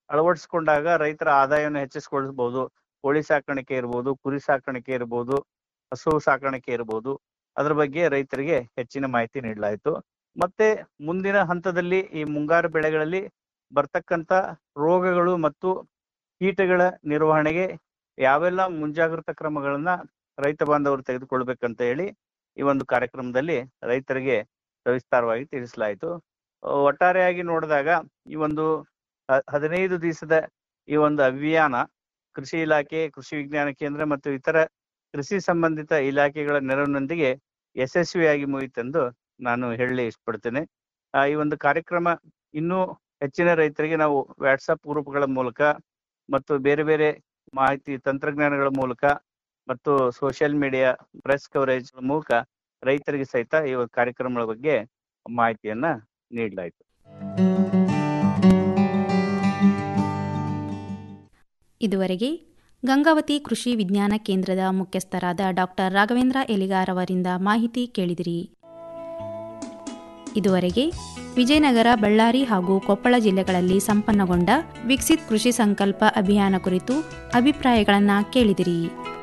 ಅಳವಡಿಸ್ಕೊಂಡಾಗ ರೈತರ ಆದಾಯವನ್ನು ಹೆಚ್ಚಿಸ್ಕೊಳ್ಬಹುದು ಕೋಳಿ ಸಾಕಾಣಿಕೆ ಇರ್ಬೋದು ಕುರಿ ಸಾಕಾಣಿಕೆ ಇರ್ಬೋದು ಹಸು ಸಾಕಾಣಿಕೆ ಇರ್ಬೋದು ಅದ್ರ ಬಗ್ಗೆ ರೈತರಿಗೆ ಹೆಚ್ಚಿನ ಮಾಹಿತಿ ನೀಡಲಾಯಿತು ಮತ್ತೆ ಮುಂದಿನ ಹಂತದಲ್ಲಿ ಈ ಮುಂಗಾರು ಬೆಳೆಗಳಲ್ಲಿ ಬರ್ತಕ್ಕಂತ ರೋಗಗಳು ಮತ್ತು ಕೀಟಗಳ ನಿರ್ವಹಣೆಗೆ ಯಾವೆಲ್ಲ ಮುಂಜಾಗ್ರತಾ ಕ್ರಮಗಳನ್ನ ರೈತ ಬಾಂಧವರು ತೆಗೆದುಕೊಳ್ಬೇಕಂತ ಹೇಳಿ ಈ ಒಂದು ಕಾರ್ಯಕ್ರಮದಲ್ಲಿ ರೈತರಿಗೆ ಸವಿಸ್ತಾರವಾಗಿ ತಿಳಿಸಲಾಯಿತು ಅಹ್ ಒಟ್ಟಾರೆಯಾಗಿ ನೋಡಿದಾಗ ಈ ಒಂದು ಹ- ಹದಿನೈದು ದಿವಸದ ಈ ಒಂದು ಅಭಿಯಾನ ಕೃಷಿ ಇಲಾಖೆ ಕೃಷಿ ವಿಜ್ಞಾನ ಕೇಂದ್ರ ಮತ್ತು ಇತರ ಕೃಷಿ ಸಂಬಂಧಿತ ಇಲಾಖೆಗಳ ನೆರವಿನೊಂದಿಗೆ ಯಶಸ್ವಿಯಾಗಿ ಮುಗಿತೆಂದು ನಾನು ಹೇಳಲಿ ಇಷ್ಟಪಡ್ತೇನೆ ಆ, ಈ ಒಂದು ಕಾರ್ಯಕ್ರಮ ಇನ್ನೂ ಹೆಚ್ಚಿನ ರೈತರಿಗೆ ನಾವು ವಾಟ್ಸಪ್ ಗ್ರೂಪ್ಗಳ ಮೂಲಕ ಮತ್ತು ಬೇರೆ ಬೇರೆ ಮಾಹಿತಿ ತಂತ್ರಜ್ಞಾನಗಳ ಮೂಲಕ ಮತ್ತು ಸೋಷಿಯಲ್ ಮೀಡಿಯಾ ಪ್ರೆಸ್ ಕವರೇಜ್ ಮೂಲಕ ರೈತರಿಗೆ ಸಹಿತ ಈ ಒಂದು ಕಾರ್ಯಕ್ರಮಗಳ ಬಗ್ಗೆ ಮಾಹಿತಿಯನ್ನ ನೀಡಲಾಯಿತು ಇದುವರೆಗೆ ಗಂಗಾವತಿ ಕೃಷಿ ವಿಜ್ಞಾನ ಕೇಂದ್ರದ ಮುಖ್ಯಸ್ಥರಾದ ಡಾಕ್ಟರ್ ರಾಘವೇಂದ್ರ ಎಲಿಗಾರ್ ಅವರಿಂದ ಮಾಹಿತಿ ಕೇಳಿದಿರಿ ಇದುವರೆಗೆ ವಿಜಯನಗರ ಬಳ್ಳಾರಿ ಹಾಗೂ ಕೊಪ್ಪಳ ಜಿಲ್ಲೆಗಳಲ್ಲಿ ಸಂಪನ್ನಗೊಂಡ ವಿಕಸಿತ್ ಕೃಷಿ ಸಂಕಲ್ಪ ಅಭಿಯಾನ ಕುರಿತು ಅಭಿಪ್ರಾಯಗಳನ್ನು ಕೇಳಿದಿರಿ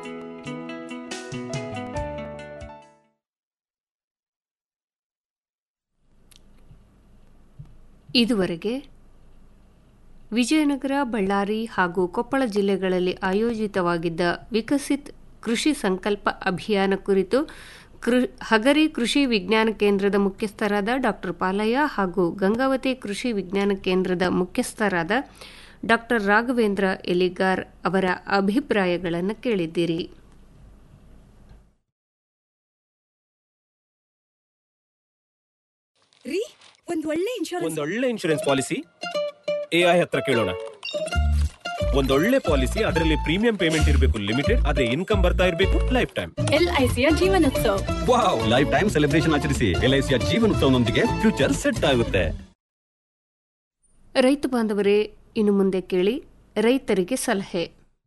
ಇದುವರೆಗೆ ವಿಜಯನಗರ ಬಳ್ಳಾರಿ ಹಾಗೂ ಕೊಪ್ಪಳ ಜಿಲ್ಲೆಗಳಲ್ಲಿ ಆಯೋಜಿತವಾಗಿದ್ದ ವಿಕಸಿತ್ ಕೃಷಿ ಸಂಕಲ್ಪ ಅಭಿಯಾನ ಕುರಿತು ಕೃ- ಹಗರಿ ಕೃಷಿ ವಿಜ್ಞಾನ ಕೇಂದ್ರದ ಮುಖ್ಯಸ್ಥರಾದ ಡಾಕ್ಟರ್ ಪಾಲಯ್ಯ ಹಾಗೂ ಗಂಗಾವತಿ ಕೃಷಿ ವಿಜ್ಞಾನ ಕೇಂದ್ರದ ಮುಖ್ಯಸ್ಥರಾದ ಡಾಕ್ಟರ್ ರಾಘವೇಂದ್ರ ಎಲಿಗಾರ್ ಅವರ ಅಭಿಪ್ರಾಯಗಳನ್ನು ಕೇಳಿದ್ದೀರಿ ರೀ ಒಂದ್ ಒಳ್ಳೆ ಇನ್ಶೂರೆನ್ಸ್ ಒಂದೊಳ್ಳೆ ಇನ್ಶೂರೆನ್ಸ್ ಪಾಲಿಸಿ ಎಐ ಹತ್ರ ಕೇಳೋಣ ಒಂದೊಳ್ಳೆ ಪಾಲಿಸಿ ಅದರಲ್ಲಿ ಪ್ರೀಮಿಯಂ ಪೇಮೆಂಟ್ ಇರಬೇಕು ಲಿಮಿಟೆಡ್ ಅದೇ ಇನ್ಕಮ್ ಬರ್ತಾ ಇರಬೇಕು ಲೈಫ್ ಟೈಮ್ ಎಲ್ ಐ ಸಿಯ Jeevanotsav wow life time celebration ಆಚರಿಸಿ ಎಲ್ಐಸಿಯ ಜೀವನೋತ್ಸವನೊಂದಿಗೆ ಫ್ಯೂಚರ್ ಸೆಟ್ ಆಗುತ್ತೆ ರೈತ ಬಾಂಧವರೇ ಇನ್ನು ಮುಂದೆ ಕೇಳಿ ರೈತರಿಗೆ ಸಲಹೆ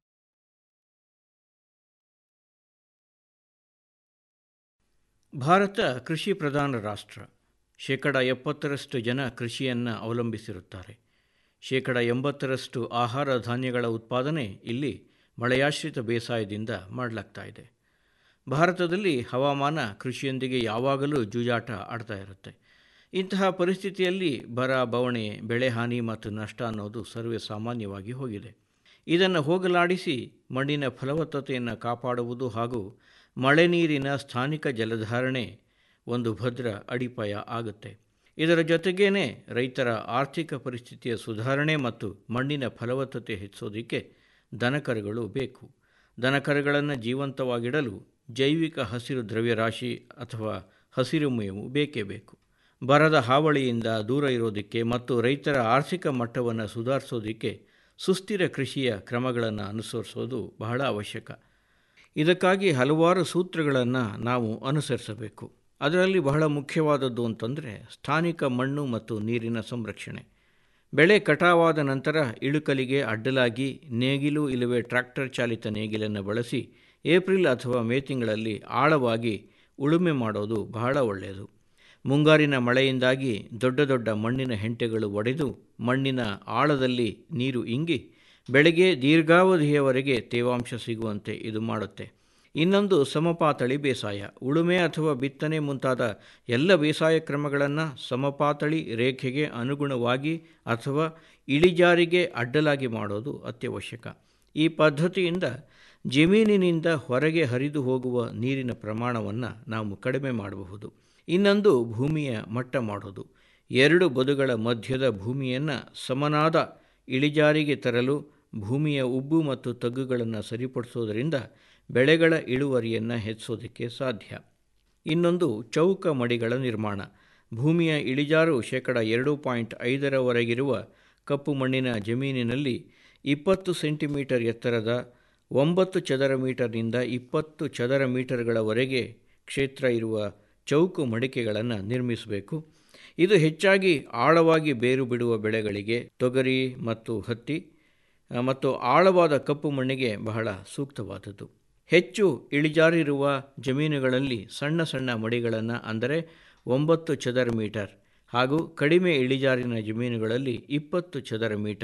ಭಾರತ ಕೃಷಿ ಪ್ರಧಾನ ರಾಷ್ಟ್ರ ಶೇಕಡ ಎಪ್ಪತ್ತರಷ್ಟು ಜನ ಕೃಷಿಯನ್ನು ಅವಲಂಬಿಸಿರುತ್ತಾರೆ ಶೇಕಡ ಎಂಬತ್ತರಷ್ಟು ಆಹಾರ ಧಾನ್ಯಗಳ ಉತ್ಪಾದನೆ ಇಲ್ಲಿ ಮಳೆಯಾಶ್ರಿತ ಬೇಸಾಯದಿಂದ ಮಾಡಲಾಗ್ತಾ ಇದೆ ಭಾರತದಲ್ಲಿ ಹವಾಮಾನ ಕೃಷಿಯೊಂದಿಗೆ ಯಾವಾಗಲೂ ಜೂಜಾಟ ಆಡ್ತಾ ಇರುತ್ತೆ ಇಂತಹ ಪರಿಸ್ಥಿತಿಯಲ್ಲಿ ಬರ ಬವಣೆ ಬೆಳೆ ಹಾನಿ ಮತ್ತು ನಷ್ಟ ಅನ್ನೋದು ಸರ್ವೇ ಸಾಮಾನ್ಯವಾಗಿ ಹೋಗಿದೆ ಇದನ್ನು ಹೋಗಲಾಡಿಸಿ ಮಣ್ಣಿನ ಫಲವತ್ತತೆಯನ್ನು ಕಾಪಾಡುವುದು ಹಾಗೂ ಮಳೆ ನೀರಿನ ಸ್ಥಾನಿಕ ಜಲಧಾರಣೆ ಒಂದು ಭದ್ರ ಅಡಿಪಾಯ ಆಗುತ್ತೆ ಇದರ ಜೊತೆಗೇನೆ ರೈತರ ಆರ್ಥಿಕ ಪರಿಸ್ಥಿತಿಯ ಸುಧಾರಣೆ ಮತ್ತು ಮಣ್ಣಿನ ಫಲವತ್ತತೆ ಹೆಚ್ಚೋದಕ್ಕೆ ದನಕರುಗಳು ಬೇಕು ದನಕರುಗಳನ್ನು ಜೀವಂತವಾಗಿಡಲು ಜೈವಿಕ ಹಸಿರು ದ್ರವ್ಯರಾಶಿ ಅಥವಾ ಹಸಿರು ಮೇವು ಬೇಕೇ ಬೇಕು ಬರದ ಹಾವಳಿಯಿಂದ ದೂರ ಇರೋದಕ್ಕೆ ಮತ್ತು ರೈತರ ಆರ್ಥಿಕ ಮಟ್ಟವನ್ನು ಸುಧಾರಿಸೋದಕ್ಕೆ ಸುಸ್ಥಿರ ಕೃಷಿಯ ಕ್ರಮಗಳನ್ನು ಅನುಸರಿಸೋದು ಬಹಳ ಅವಶ್ಯಕ ಇದಕ್ಕಾಗಿ ಹಲವಾರು ಸೂತ್ರಗಳನ್ನು ನಾವು ಅನುಸರಿಸಬೇಕು ಅದರಲ್ಲಿ ಬಹಳ ಮುಖ್ಯವಾದದ್ದು ಅಂತಂದರೆ ಸ್ಥಾನಿಕ ಮಣ್ಣು ಮತ್ತು ನೀರಿನ ಸಂರಕ್ಷಣೆ ಬೆಳೆ ಕಟಾವಾದ ನಂತರ ಇಳುಕಲಿಗೆ ಅಡ್ಡಲಾಗಿ ನೇಗಿಲು ಇಲ್ಲವೇ ಟ್ರ್ಯಾಕ್ಟರ್ ಚಾಲಿತ ನೇಗಿಲನ್ನು ಬಳಸಿ ಏಪ್ರಿಲ್ ಅಥವಾ ಮೇ ತಿಂಗಳಲ್ಲಿ ಆಳವಾಗಿ ಉಳುಮೆ ಮಾಡೋದು ಬಹಳ ಒಳ್ಳೆಯದು ಮುಂಗಾರಿನ ಮಳೆಯಿಂದಾಗಿ ದೊಡ್ಡ ದೊಡ್ಡ ಮಣ್ಣಿನ ಹೆಂಟೆಗಳು ಒಡೆದು ಮಣ್ಣಿನ ಆಳದಲ್ಲಿ ನೀರು ಇಂಗಿ ಬೆಳೆಗೆ ದೀರ್ಘಾವಧಿಯವರೆಗೆ ತೇವಾಂಶ ಸಿಗುವಂತೆ ಇದು ಮಾಡುತ್ತೆ ಇನ್ನೊಂದು ಸಮಪಾತಳಿ ಬೇಸಾಯ ಉಳುಮೆ ಅಥವಾ ಬಿತ್ತನೆ ಮುಂತಾದ ಎಲ್ಲ ಬೇಸಾಯ ಕ್ರಮಗಳನ್ನು ಸಮಪಾತಳಿ ರೇಖೆಗೆ ಅನುಗುಣವಾಗಿ ಅಥವಾ ಇಳಿಜಾರಿಗೆ ಅಡ್ಡಲಾಗಿ ಮಾಡೋದು ಅತ್ಯವಶ್ಯಕ ಈ ಪದ್ಧತಿಯಿಂದ ಜಮೀನಿನಿಂದ ಹೊರಗೆ ಹರಿದು ಹೋಗುವ ನೀರಿನ ಪ್ರಮಾಣವನ್ನು ನಾವು ಕಡಿಮೆ ಮಾಡಬಹುದು ಇನ್ನೊಂದು ಭೂಮಿಯ ಮಟ್ಟ ಮಾಡೋದು ಎರಡು ಬದುಗಳ ಮಧ್ಯದ ಭೂಮಿಯನ್ನು ಸಮನಾದ ಇಳಿಜಾರಿಗೆ ತರಲು ಭೂಮಿಯ ಉಬ್ಬು ಮತ್ತು ತಗ್ಗುಗಳನ್ನು ಸರಿಪಡಿಸೋದರಿಂದ ಬೆಳೆಗಳ ಇಳುವರಿಯನ್ನು ಹೆಚ್ಚಿಸೋದಕ್ಕೆ ಸಾಧ್ಯ ಇನ್ನೊಂದು ಚೌಕ ಮಡಿಗಳ ನಿರ್ಮಾಣ ಭೂಮಿಯ ಇಳಿಜಾರು ಶೇಕಡ ಎರಡು ಪಾಯಿಂಟ್ ಐದರವರೆಗಿರುವ ಕಪ್ಪು ಮಣ್ಣಿನ ಜಮೀನಿನಲ್ಲಿ ಇಪ್ಪತ್ತು ಸೆಂಟಿಮೀಟರ್ ಎತ್ತರದ ಒಂಬತ್ತು ಚದರ ಮೀಟರ್ನಿಂದ ಇಪ್ಪತ್ತು ಚದರ ಮೀಟರ್ಗಳವರೆಗೆ ಕ್ಷೇತ್ರ ಇರುವ ಚೌಕು ಮಡಿಕೆಗಳನ್ನು ನಿರ್ಮಿಸಬೇಕು ಇದು ಹೆಚ್ಚಾಗಿ ಆಳವಾಗಿ ಬೇರು ಬಿಡುವ ಬೆಳೆಗಳಿಗೆ ತೊಗರಿ ಮತ್ತು ಹತ್ತಿ ಮತ್ತು ಆಳವಾದ ಕಪ್ಪು ಮಣ್ಣಿಗೆ ಬಹಳ ಸೂಕ್ತವಾದದ್ದು ಹೆಚ್ಚು ಇಳಿಜಾರಿರುವ ಜಮೀನುಗಳಲ್ಲಿ ಸಣ್ಣ ಸಣ್ಣ ಮಡಿಗಳನ್ನು ಅಂದರೆ ಒಂಬತ್ತು ಚದರ ಮೀಟರ್ ಹಾಗೂ ಕಡಿಮೆ ಇಳಿಜಾರಿನ ಜಮೀನುಗಳಲ್ಲಿ ಇಪ್ಪತ್ತು ಚದರ ಮೀಟರ್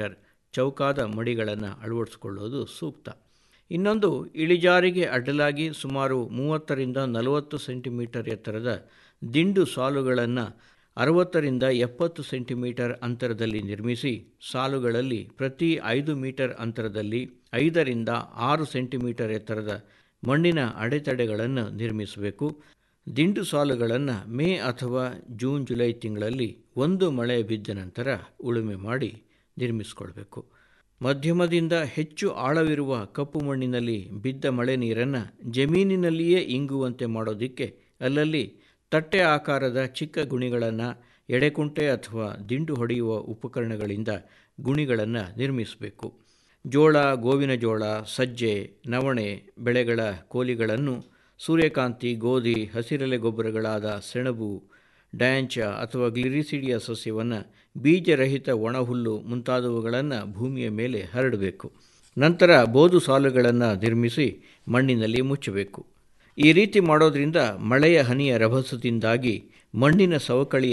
ಚೌಕಾದ ಮಡಿಗಳನ್ನು ಅಳವಡಿಸಿಕೊಳ್ಳೋದು ಸೂಕ್ತ ಇನ್ನೊಂದು ಇಳಿಜಾರಿಗೆ ಅಡ್ಡಲಾಗಿ ಸುಮಾರು ಮೂವತ್ತರಿಂದ ನಲವತ್ತು ಸೆಂಟಿಮೀಟರ್ ಎತ್ತರದ ದಿಂಡು ಸಾಲುಗಳನ್ನು ಅರವತ್ತರಿಂದ ಎಪ್ಪತ್ತು ಸೆಂಟಿಮೀಟರ್ ಅಂತರದಲ್ಲಿ ನಿರ್ಮಿಸಿ ಸಾಲುಗಳಲ್ಲಿ ಪ್ರತಿ ಐದು ಮೀಟರ್ ಅಂತರದಲ್ಲಿ ಐದರಿಂದ ಆರು ಸೆಂಟಿಮೀಟರ್ ಎತ್ತರದ ಮಣ್ಣಿನ ಅಡೆತಡೆಗಳನ್ನು ನಿರ್ಮಿಸಬೇಕು ದಿಂಡು ಸಾಲುಗಳನ್ನು ಮೇ ಅಥವಾ ಜೂನ್ ಜುಲೈ ತಿಂಗಳಲ್ಲಿ ಒಂದು ಮಳೆ ಬಿದ್ದ ನಂತರ ಉಳುಮೆ ಮಾಡಿ ನಿರ್ಮಿಸಿಕೊಳ್ಬೇಕು ಮಧ್ಯಮದಿಂದ ಹೆಚ್ಚು ಆಳವಿರುವ ಕಪ್ಪು ಮಣ್ಣಿನಲ್ಲಿ ಬಿದ್ದ ಮಳೆ ನೀರನ್ನು ಜಮೀನಿನಲ್ಲಿಯೇ ಇಂಗುವಂತೆ ಮಾಡೋದಕ್ಕೆ ಅಲ್ಲಲ್ಲಿ ತಟ್ಟೆ ಆಕಾರದ ಚಿಕ್ಕ ಗುಣಿಗಳನ್ನು ಎಡೆಕುಂಟೆ ಅಥವಾ ದಿಂಡು ಹೊಡೆಯುವ ಉಪಕರಣಗಳಿಂದ ಗುಣಿಗಳನ್ನು ನಿರ್ಮಿಸಬೇಕು ಜೋಳ ಗೋವಿನ ಜೋಳ ಸಜ್ಜೆ ನವಣೆ ಬೆಳೆಗಳ ಕೋಲಿಗಳನ್ನು ಸೂರ್ಯಕಾಂತಿ ಗೋಧಿ ಹಸಿರೆಲೆ ಗೊಬ್ಬರಗಳಾದ ಸೆಣಬು ಡ್ಯಾಂಚ ಅಥವಾ ಗ್ಲಿರಿಸಿಡಿಯ ಸಸ್ಯವನ್ನು ಬೀಜರಹಿತ ಒಣಹುಲ್ಲು ಮುಂತಾದವುಗಳನ್ನು ಭೂಮಿಯ ಮೇಲೆ ಹರಡಬೇಕು ನಂತರ ಬೋದು ಸಾಲುಗಳನ್ನು ನಿರ್ಮಿಸಿ ಮಣ್ಣಿನಲ್ಲಿ ಮುಚ್ಚಬೇಕು ಈ ರೀತಿ ಮಾಡೋದ್ರಿಂದ ಮಳೆಯ ಹನಿಯ ರಭಸದಿಂದಾಗಿ ಮಣ್ಣಿನ ಸವಕಳಿಯ